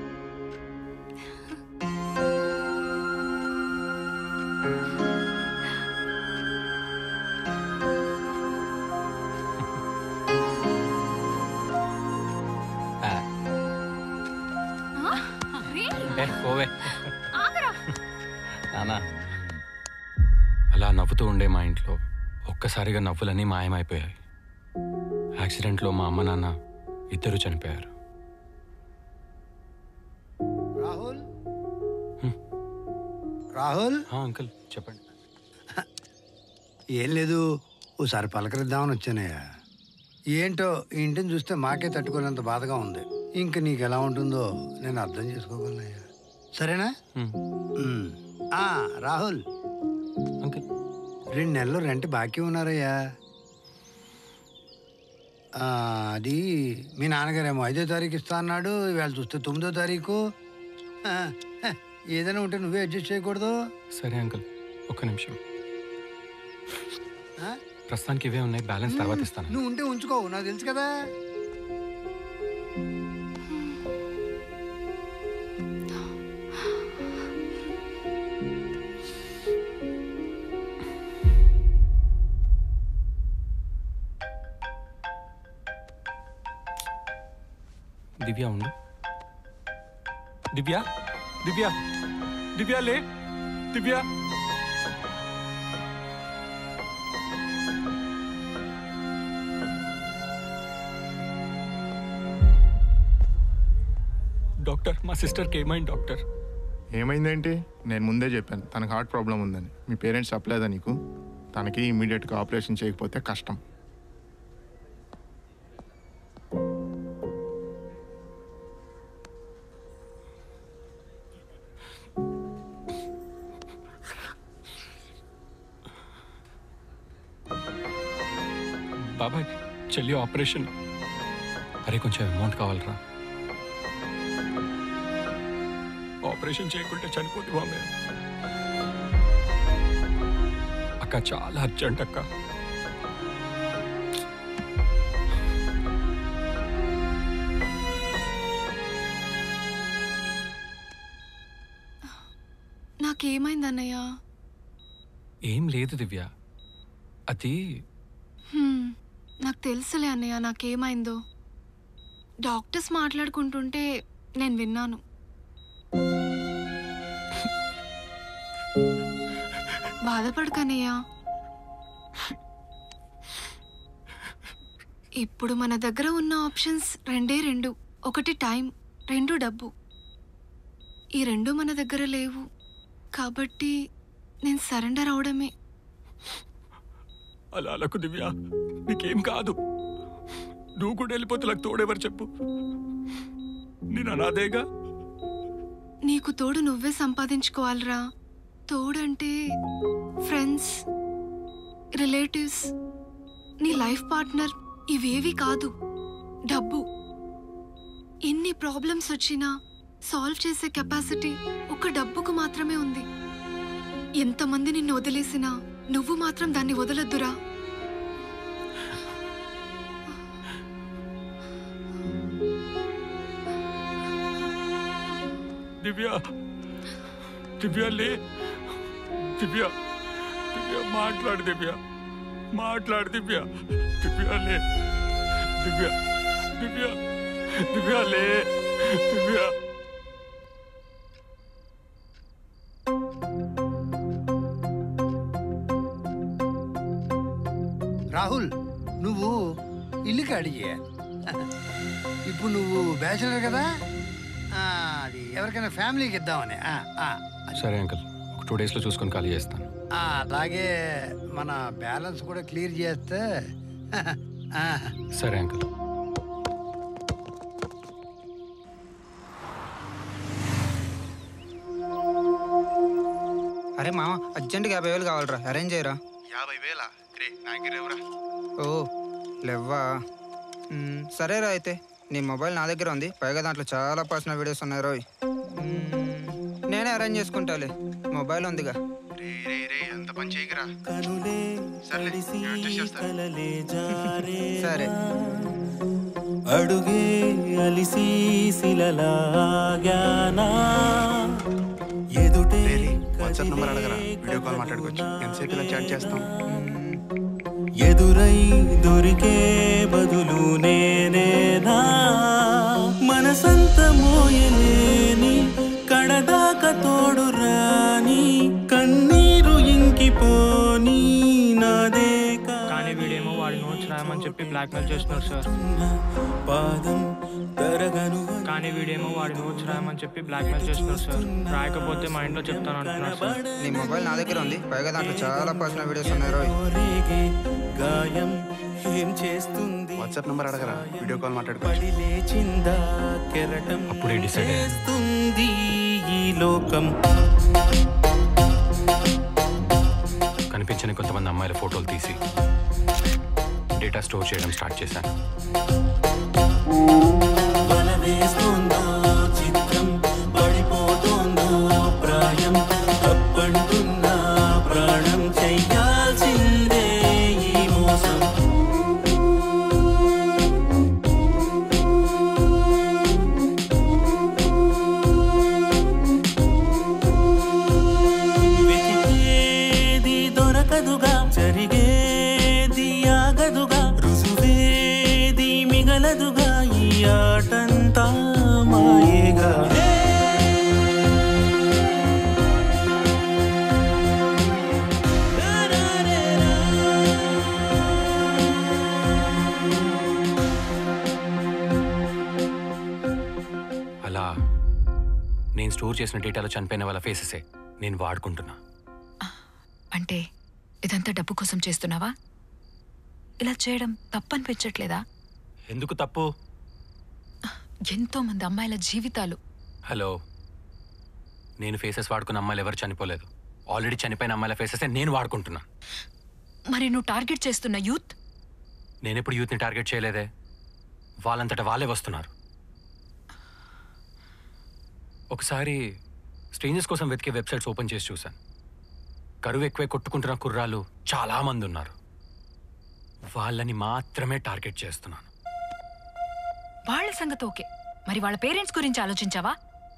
ఆ, ఏ, పోవే నానా అలా నవ్వుతూ ఉండే మా ఇంట్లో ఒక్కసారిగా నవ్వులన్నీ మాయమైపోయాయి యాక్సిడెంట్లో మా అమ్మ నాన్న ఇద్దరు చనిపోయారు రాహుల్ రాహుల్ అంకుల్ చెప్పండి ఏం లేదు ఓసారి పలకరిద్దామని వచ్చానయ్యా ఏంటో ఈ ఇంటిని చూస్తే మాకే తట్టుకునేంత బాధగా ఉంది ఇంక నీకు ఎలా ఉంటుందో నేను అర్థం చేసుకోగలనయ్యా సరేనా ఉమ్. ఆ, రాహుల్ రెండు నెలలు రెంట్ బాకీ ఉన్నారయ్యా ఆ, అది మీ నాన్నగారేమో ఐదో తారీఖు ఇస్తా అన్నాడు ఇవాళ చూస్తే తొమ్మిదో తారీఖు ఆ, హ, ఏదైనా ఉంటే నువ్వే అడ్జస్ట్ చేయకూడదు సరే అంకుల్ ఒక్క నిమిషం ఆ? ప్రస్తుతానికి ఇవే ఉన్నాయి బ్యాలెన్స్ తర్వాత ఇస్తాను నువ్వు ఉంటే ఉంచుకోవు నాకు తెలుసు కదా దివ్య ఉండు దివ్య దివ్య దివ్య లే దివ్య డాక్టర్ మా సిస్టర్కి ఏమైంది డాక్టర్ ఏమైందేంటి నేను ముందే చెప్పాను తనకు హార్ట్ ప్రాబ్లం ఉందని మీ పేరెంట్స్ చెప్పలేదా నీకు తనకి ఇమీడియట్గా ఆపరేషన్ చేయకపోతే కష్టం బాబాయ్ చెల్లి ఆపరేషన్ అరే కొంచెం అమౌంట్ కావాలరా ఆపరేషన్ చేయకుంటే చనిపోతువా మేము అక్క చాలా అర్జెంట్ అక్క నాకేమైంది అన్నయ్య ఏం లేదు దివ్య అది హ్మ్, నాకు తెలుసులే అన్నయ్య నాకేమైందో డాక్టర్స్ మాట్లాడుకుంటుంటే నేను విన్నాను బాధపడకన్నయ్య ఇప్పుడు మన దగ్గర ఉన్న ఆప్షన్స్ రెండే రెండు ఒకటి టైం రెండు డబ్బు ఈ రెండు మన దగ్గర లేవు కాబట్టి నేను సరెండర్ అవడమే అలా అలకు దివ్య నీకేం కాదు నువ్వు కూడా వెళ్ళిపోతే నాకు తోడెవరు చెప్పు నేను అనాదేగా నీకు తోడు నువ్వే సంపాదించుకోవాలిరా తోడంటే ఫ్రెండ్స్ రిలేటివ్స్ నీ లైఫ్ పార్ట్నర్ ఇవేవి కాదు డబ్బు ఎన్ని ప్రాబ్లమ్స్ వచ్చినా సాల్వ్ చేసే కెపాసిటీ ఒక డబ్బుకు మాత్రమే ఉంది ఎంతమంది నిన్ను వదిలేసినా నువ్వు మాత్రం దాన్ని వదలొద్దురా దివ్య దివ్య లే దివ్య దివ్య మాట్లాడు దివ్య మాట్లాడు దివ్య దివ్య లే దివ్య దివ్య దివ్య లే దివ్య రాహుల్ నువ్వు ఇల్లుకి అడిగే ఇప్పుడు నువ్వు బ్యాచులర్ కదా ఆ, అది ఎవరికైనా ఫ్యామిలీకి ఇద్దామని ఆ, ఆ, సరే అంకుల్ ఒక టూ డేస్లో చూసుకొని ఖాళీ చేస్తాను ఆ, అలాగే మన బ్యాలెన్స్ కూడా క్లియర్ చేస్తే ఆ, సరే అంకుల్ అరే మామ అర్జెంట్గా యాభై వేలు కావాలరా అరేంజ్ చేయరా యాభై వేల రే నాకెరేవరా ఓ లేవ్వా మ్మ్, సరేరా అయితే నీ మొబైల్ నా దగ్గర ఉంది పైగా దాంట్లో చాలా పర్సనల్ వీడియోస్ ఉన్నాయి రోయ్ మ్మ్, నేనే అరేంజ్ చేసుకుంటాలే మొబైల్ ఉందిగా రే రే రే అంత పని చేయకరా కనులే కలలే జారే సరే అడుగే అలిసి శిలలాగానా ఎదుటే వాట్సాప్ నెంబర్ అడగరా వీడియో కాల్ మాట్లాడుకోవచ్చు ఎంతసేపు ఇలా చాట్ చేస్తాం ఎదురై దొరికే బదులు నేనేనా మనసంత మోయలేని కడదాక తోడు రాని కన్నీరు ఇంకిపోని నాదే కానీ వీడేమో వాడి నోట్స్ రాయమని చెప్పి బ్లాక్మెయిల్ చేస్తున్నాడు సార్ పాదం తరగను కానీ వీడేమో వాడి నోట్స్ రాయమని చెప్పి బ్లాక్మెయిల్ చేస్తున్నాడు సార్ రాయకపోతే మా ఇంట్లో చెప్తాను అంటున్నాడు సార్ నీ మొబైల్ నా దగ్గర ఉంది పైగా దాంట్లో చాలా పర్సనల్ వీడియోస్ ఉన్నాయి రోయ్ రేగే గాయం ఏం చేస్తుంది వాట్సాప్ నెంబర్ అడగరా వీడియో కాల్ మాట్లాడుకోవచ్చు పడి లేచిందా కెరటం అప్పుడే డిసైడ్ చేస్తుంది ఈ లోకం కనిపించని కొంతమంది అమ్మాయిల ఫోటోలు తీసి డేటా స్టోర్ చేయడం స్టార్ట్ చేశాను వల వేస్తుందో చిత్రం పడిపోతుందో ప్రాయం తప్పంటున్నా ప్రాణం చెయ్యాల్సిందే ఈ మోసం వెతికేది దొరకదుగా జరిగేది ఆగదుగా రుజువేది మిగలదుగా ఈ ఆటంతా మాయేగా అలా నేను స్టోర్ చేసిన డేటాలో చనిపోయిన వాళ్ళ ఫేసెసే నేను వాడుకుంటున్నా అంటే ఇదంతా డబ్బు కోసం చేస్తున్నావా ఇలా చేయడం తప్పనిపించట్లేదా ఎందుకు తప్పు ఎంతో మంది అమ్మాయిల జీవితాలు హలో నేను ఫేసెస్ వాడుకున్న అమ్మాయిలు ఎవరు చనిపోలేదు ఆల్రెడీ చనిపోయిన అమ్మాయిల ఫేసెసే నేను వాడుకుంటున్నా మరి నువ్వు టార్గెట్ చేస్తున్న యూత్ నేను ఎప్పుడు యూత్ని టార్గెట్ చేయలేదే వాళ్ళంతట వాళ్ళే వస్తున్నారు ఒకసారి స్ట్రేంజర్స్ కోసం వెతికే వెబ్సైట్స్ ఓపెన్ చేసి చూశాను కరువు ఎక్కువే కొట్టుకుంటున్న కుర్రాలు చాలా మంది ఉన్నారు వాళ్ళని మాత్రమే టార్గెట్ చేస్తున్నాను వాళ్ళ సంగతి ఓకే మరి వాళ్ళ పేరెంట్స్ గురించి ఆలోచించావా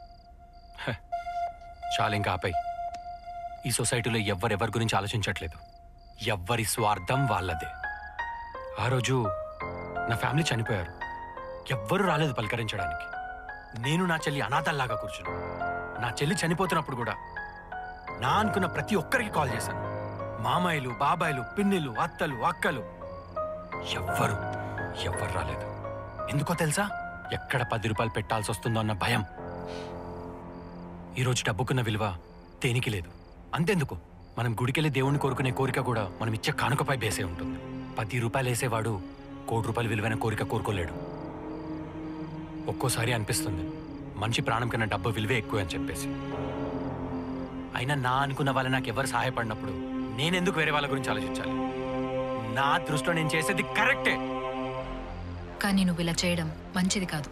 చాలా ఇంకా ఆపై ఈ సొసైటీలో ఎవ్వరెవరి గురించి ఆలోచించట్లేదు ఎవ్వరి స్వార్థం వాళ్ళదే ఆ రోజు నా ఫ్యామిలీ చనిపోయారు ఎవ్వరూ రాలేదు పలకరించడానికి నేను నా చెల్లి అనాథల్లాగా కూర్చున్నా నా చెల్లి చనిపోతున్నప్పుడు కూడా నా అనుకున్న ప్రతి ఒక్కరికి కాల్ చేశాను మామాయిలు బాబాయిలు పిన్నిలు అత్తలు అక్కలు ఎవ్వరు ఎవ్వరు రాలేదు ఎందుకో తెలుసా ఎక్కడ పది రూపాయలు పెట్టాల్సి వస్తుందో అన్న భయం ఈరోజు డబ్బుకున్న విలువ దేనికి లేదు అంతెందుకు మనం గుడికెళ్ళి దేవుణ్ణి కోరుకునే కోరిక కూడా మనం ఇచ్చే కానుకపై బేసే ఉంటుంది పది రూపాయలు వేసేవాడు కోటి రూపాయలు విలువైన కోరిక కోరుకోలేడు ఒక్కోసారి అనిపిస్తుంది మనిషి ప్రాణం కన్నా డబ్బు విలువే ఎక్కువ అని చెప్పేసి అయినా నా అనుకున్న వాళ్ళు నాకు ఎవరు సహాయపడినప్పుడు నేనెందుకు వేరే వాళ్ళ గురించి ఆలోచించాలి నా దృష్టిలో నేను చేసేది కరెక్టే కానీ నువ్వు ఇలా చేయడం మంచిది కాదు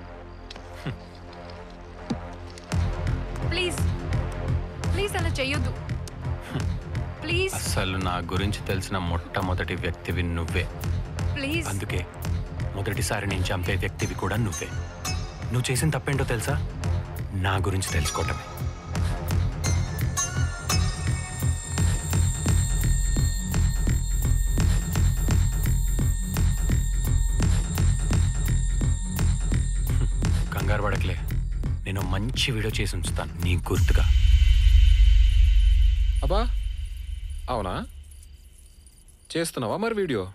ప్లీజ్ ప్లీజ్ అలా చెయ్యొద్దు ప్లీజ్ అసలు నా గురించి తెలిసిన మొట్టమొదటి వ్యక్తివి నువ్వే ప్లీజ్ అందుకే మొదటిసారి నేను చంపే వ్యక్తివి కూడా నువ్వే నువ్వు చేసిన తప్పేంటో తెలుసా నా గురించి తెలుసుకోవటమే కంగారు పడకలే నేను మంచి వీడియో చేసి ఉంచుతాను నీ గుర్తుగా అబ్బా అవునా చేస్తున్నావా మరి వీడియో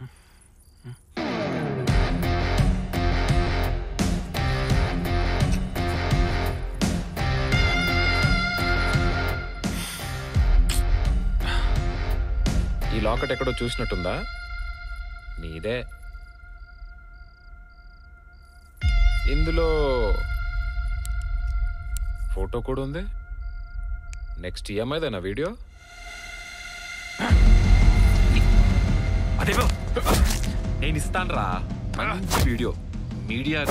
ఈ లాకెట్ ఎక్కడో చూసినట్టుందా నీదే ఇందులో ఫోటో కూడా ఉంది నెక్స్ట్ ఈఎంఐదేనా వీడియో అదేవో నేను ఇస్తాను రా మంచి వీడియో మీడియా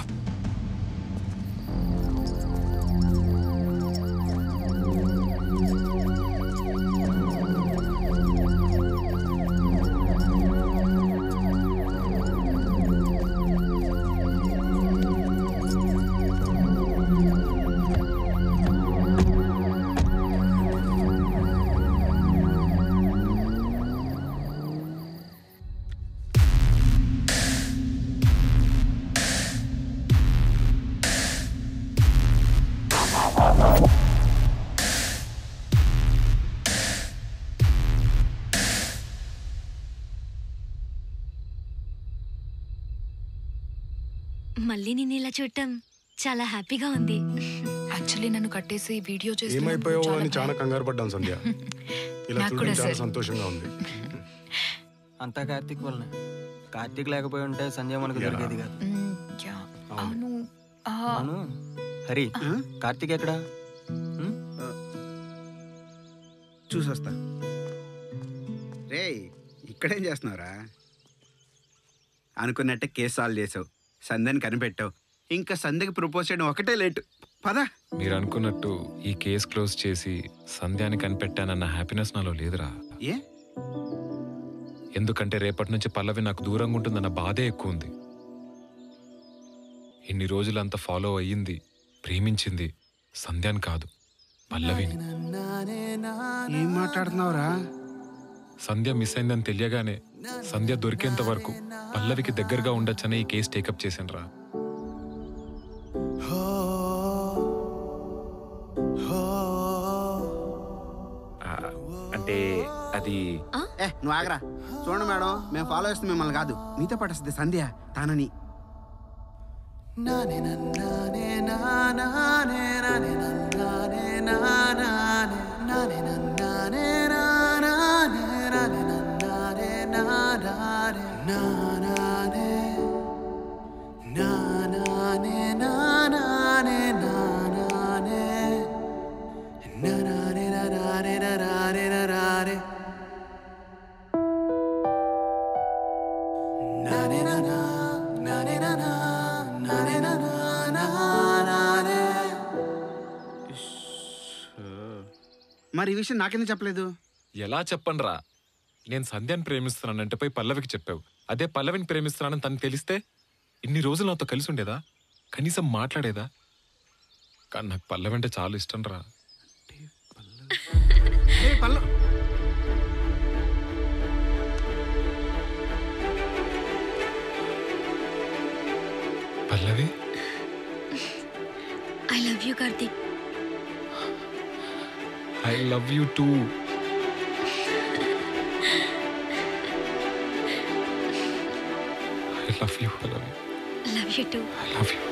మళ్ళీ నిన్ను ఇలా చూడటం చాలా హ్యాపీగా ఉంది యాక్చువల్లీ నన్ను కట్టేసి వీడియో చేసి ఏమైపోయావో అని చాలా కంగారు పడ్డాను సంధ్య ఇలా నాకు చూడడం కూడా చాలా సార్. సంతోషంగా ఉంది అంతా కార్తీక్ వల్లనే కార్తీక్ లేకపోయి ఉంటే సంజయ్ మనకు దొరికేది కాదు అవును ఆ, అవును హరి కార్తీక్ ఎక్కడా చూసొస్తా రే ఇక్కడేం చేస్తున్నావురా అనుకున్నట్టే కేసు సాల్వ్ చేసావు సంధ్యని కనిపెట్టావు ఇంకా సంధ్యకి ప్రపోజ్ చేయడం ఒకటే లేటు పదా మీరు అనుకున్నట్టు ఈ కేసు క్లోజ్ చేసి సంధ్యాని కనిపెట్టానన్న హ్యాపీనెస్ నాలో లేదురా ఏ ఎందుకంటే రేపటి నుంచి పల్లవి నాకు దూరంగా ఉంటుందన్న బాధే ఎక్కువ ఉంది ఇన్ని రోజులంతా ఫాలో అయ్యింది ప్రేమించింది సంధ్యాని కాదు పల్లవిని ఏం మాట్లాడుతున్నావురా సంధ్య మిస్ అయిందని తెలియగానే సంధ్య దొరికేంత వరకు పల్లవికి దగ్గరగా ఉండొచ్చనే ఈ కేసు టేకప్ చేశాను రా అంటే అది ఏ నువ్వు ఆగరా చూడండి మేడం మేము ఫాలో చేస్తాం మిమ్మల్ని కాదు మీతో పాటు వస్తుంది సంధ్య తానని మరి ఈ విషయం నాకెందుకు చెప్పలేదు ఎలా చెప్పండ్రా నేను సంధ్యాని ప్రేమిస్తున్నానంటే పోయి పల్లవికి చెప్పావు అదే పల్లవిని ప్రేమిస్తున్నానని తను తెలిస్తే ఇన్ని రోజులు నాతో కలిసి ఉండేదా కనీసం మాట్లాడేదా కానీ నాకు పల్లవి అంటే చాలా ఇష్టం రా ఏ పల్ల Pallavi I love you Karthik I love you too I love you Pallavi love you too I love you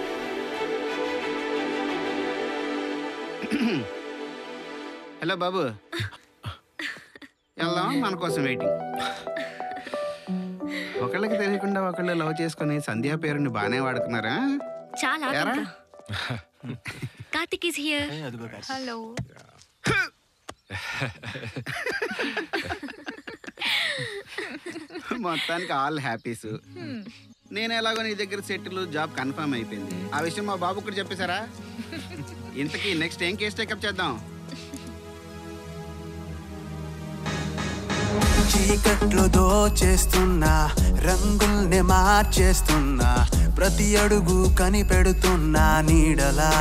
hello బాబు వెళ్దాం మన కోసం వెయిటింగ్ ఒకళ్ళకి తెలియకుండా ఒకళ్ళు లవ్ చేసుకుని సంధ్యా పేరుని బాగానే వాడుకున్నారా చాలా ఎరా? కార్తిక్ ఇస్ హియర్ హలో మొత్తానికి ఆల్ హ్యాపీస్ నేను ఎలాగో నీ దగ్గర సెటిల్ జాబ్ కన్ఫర్మ్ అయిపోయింది ఆ విషయం మా బాబు కూడా చెప్పేశారా ఇంతకీ నెక్స్ట్ ఏం కేసు టేకప్ చేద్దాం చీకట్లు దోచేస్తున్నా రంగుల్ని మార్చేస్తున్నా ప్రతి అడుగు కనిపెడుతున్నా నీడలా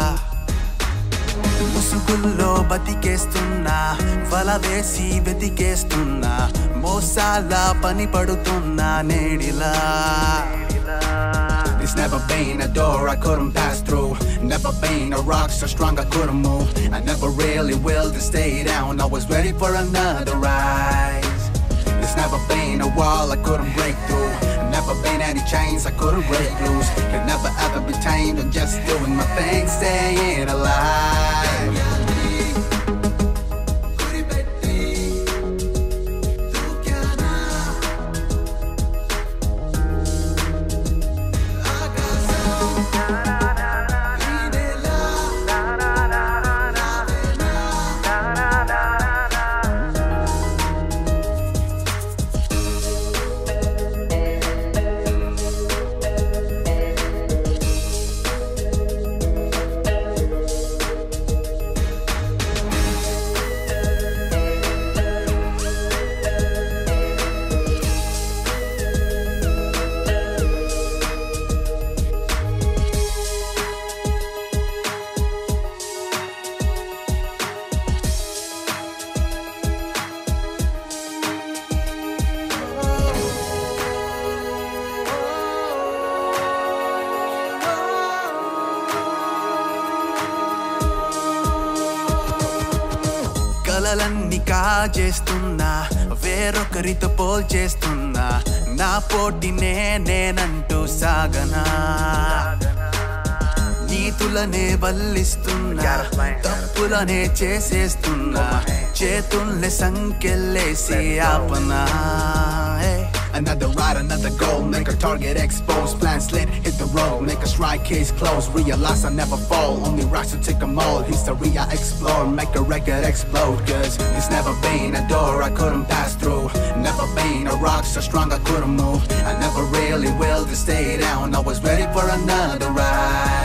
ముసుగుల్లో బతికేస్తున్నా వల వేసి వెతికేస్తున్నా మోసాల పని పడుతున్నా నేడిలా There's never been a door I couldn't pass through. Never been a rock so strong I couldn't move. I never really willed to stay down. I was ready for another rise. There's never been a wall I couldn't break through. Never been any chains I couldn't break loose. Could never ever be tamed. I'm just doing my thing, staying alive. కలలన్నీ కాజేస్తున్నా వేరొకరితో పోల్చేస్తున్నా నా పోటీనే నేనంటూ సాగనా నీతులనే వల్లిస్తున్నా తప్పులనే చేసేస్తున్నా చేతుల్ని సంకెళ్ళేసి ఆపనా Another ride, another goal, make a target exposed. Plan slit, hit the road, make a strike, case closed. Realize I never fall, only rise to take them all. History I explore, make a record explode. Cause there's never been a door I couldn't pass through. Never been a rock so strong I couldn't move. I never really willed to stay down, I was ready for another ride.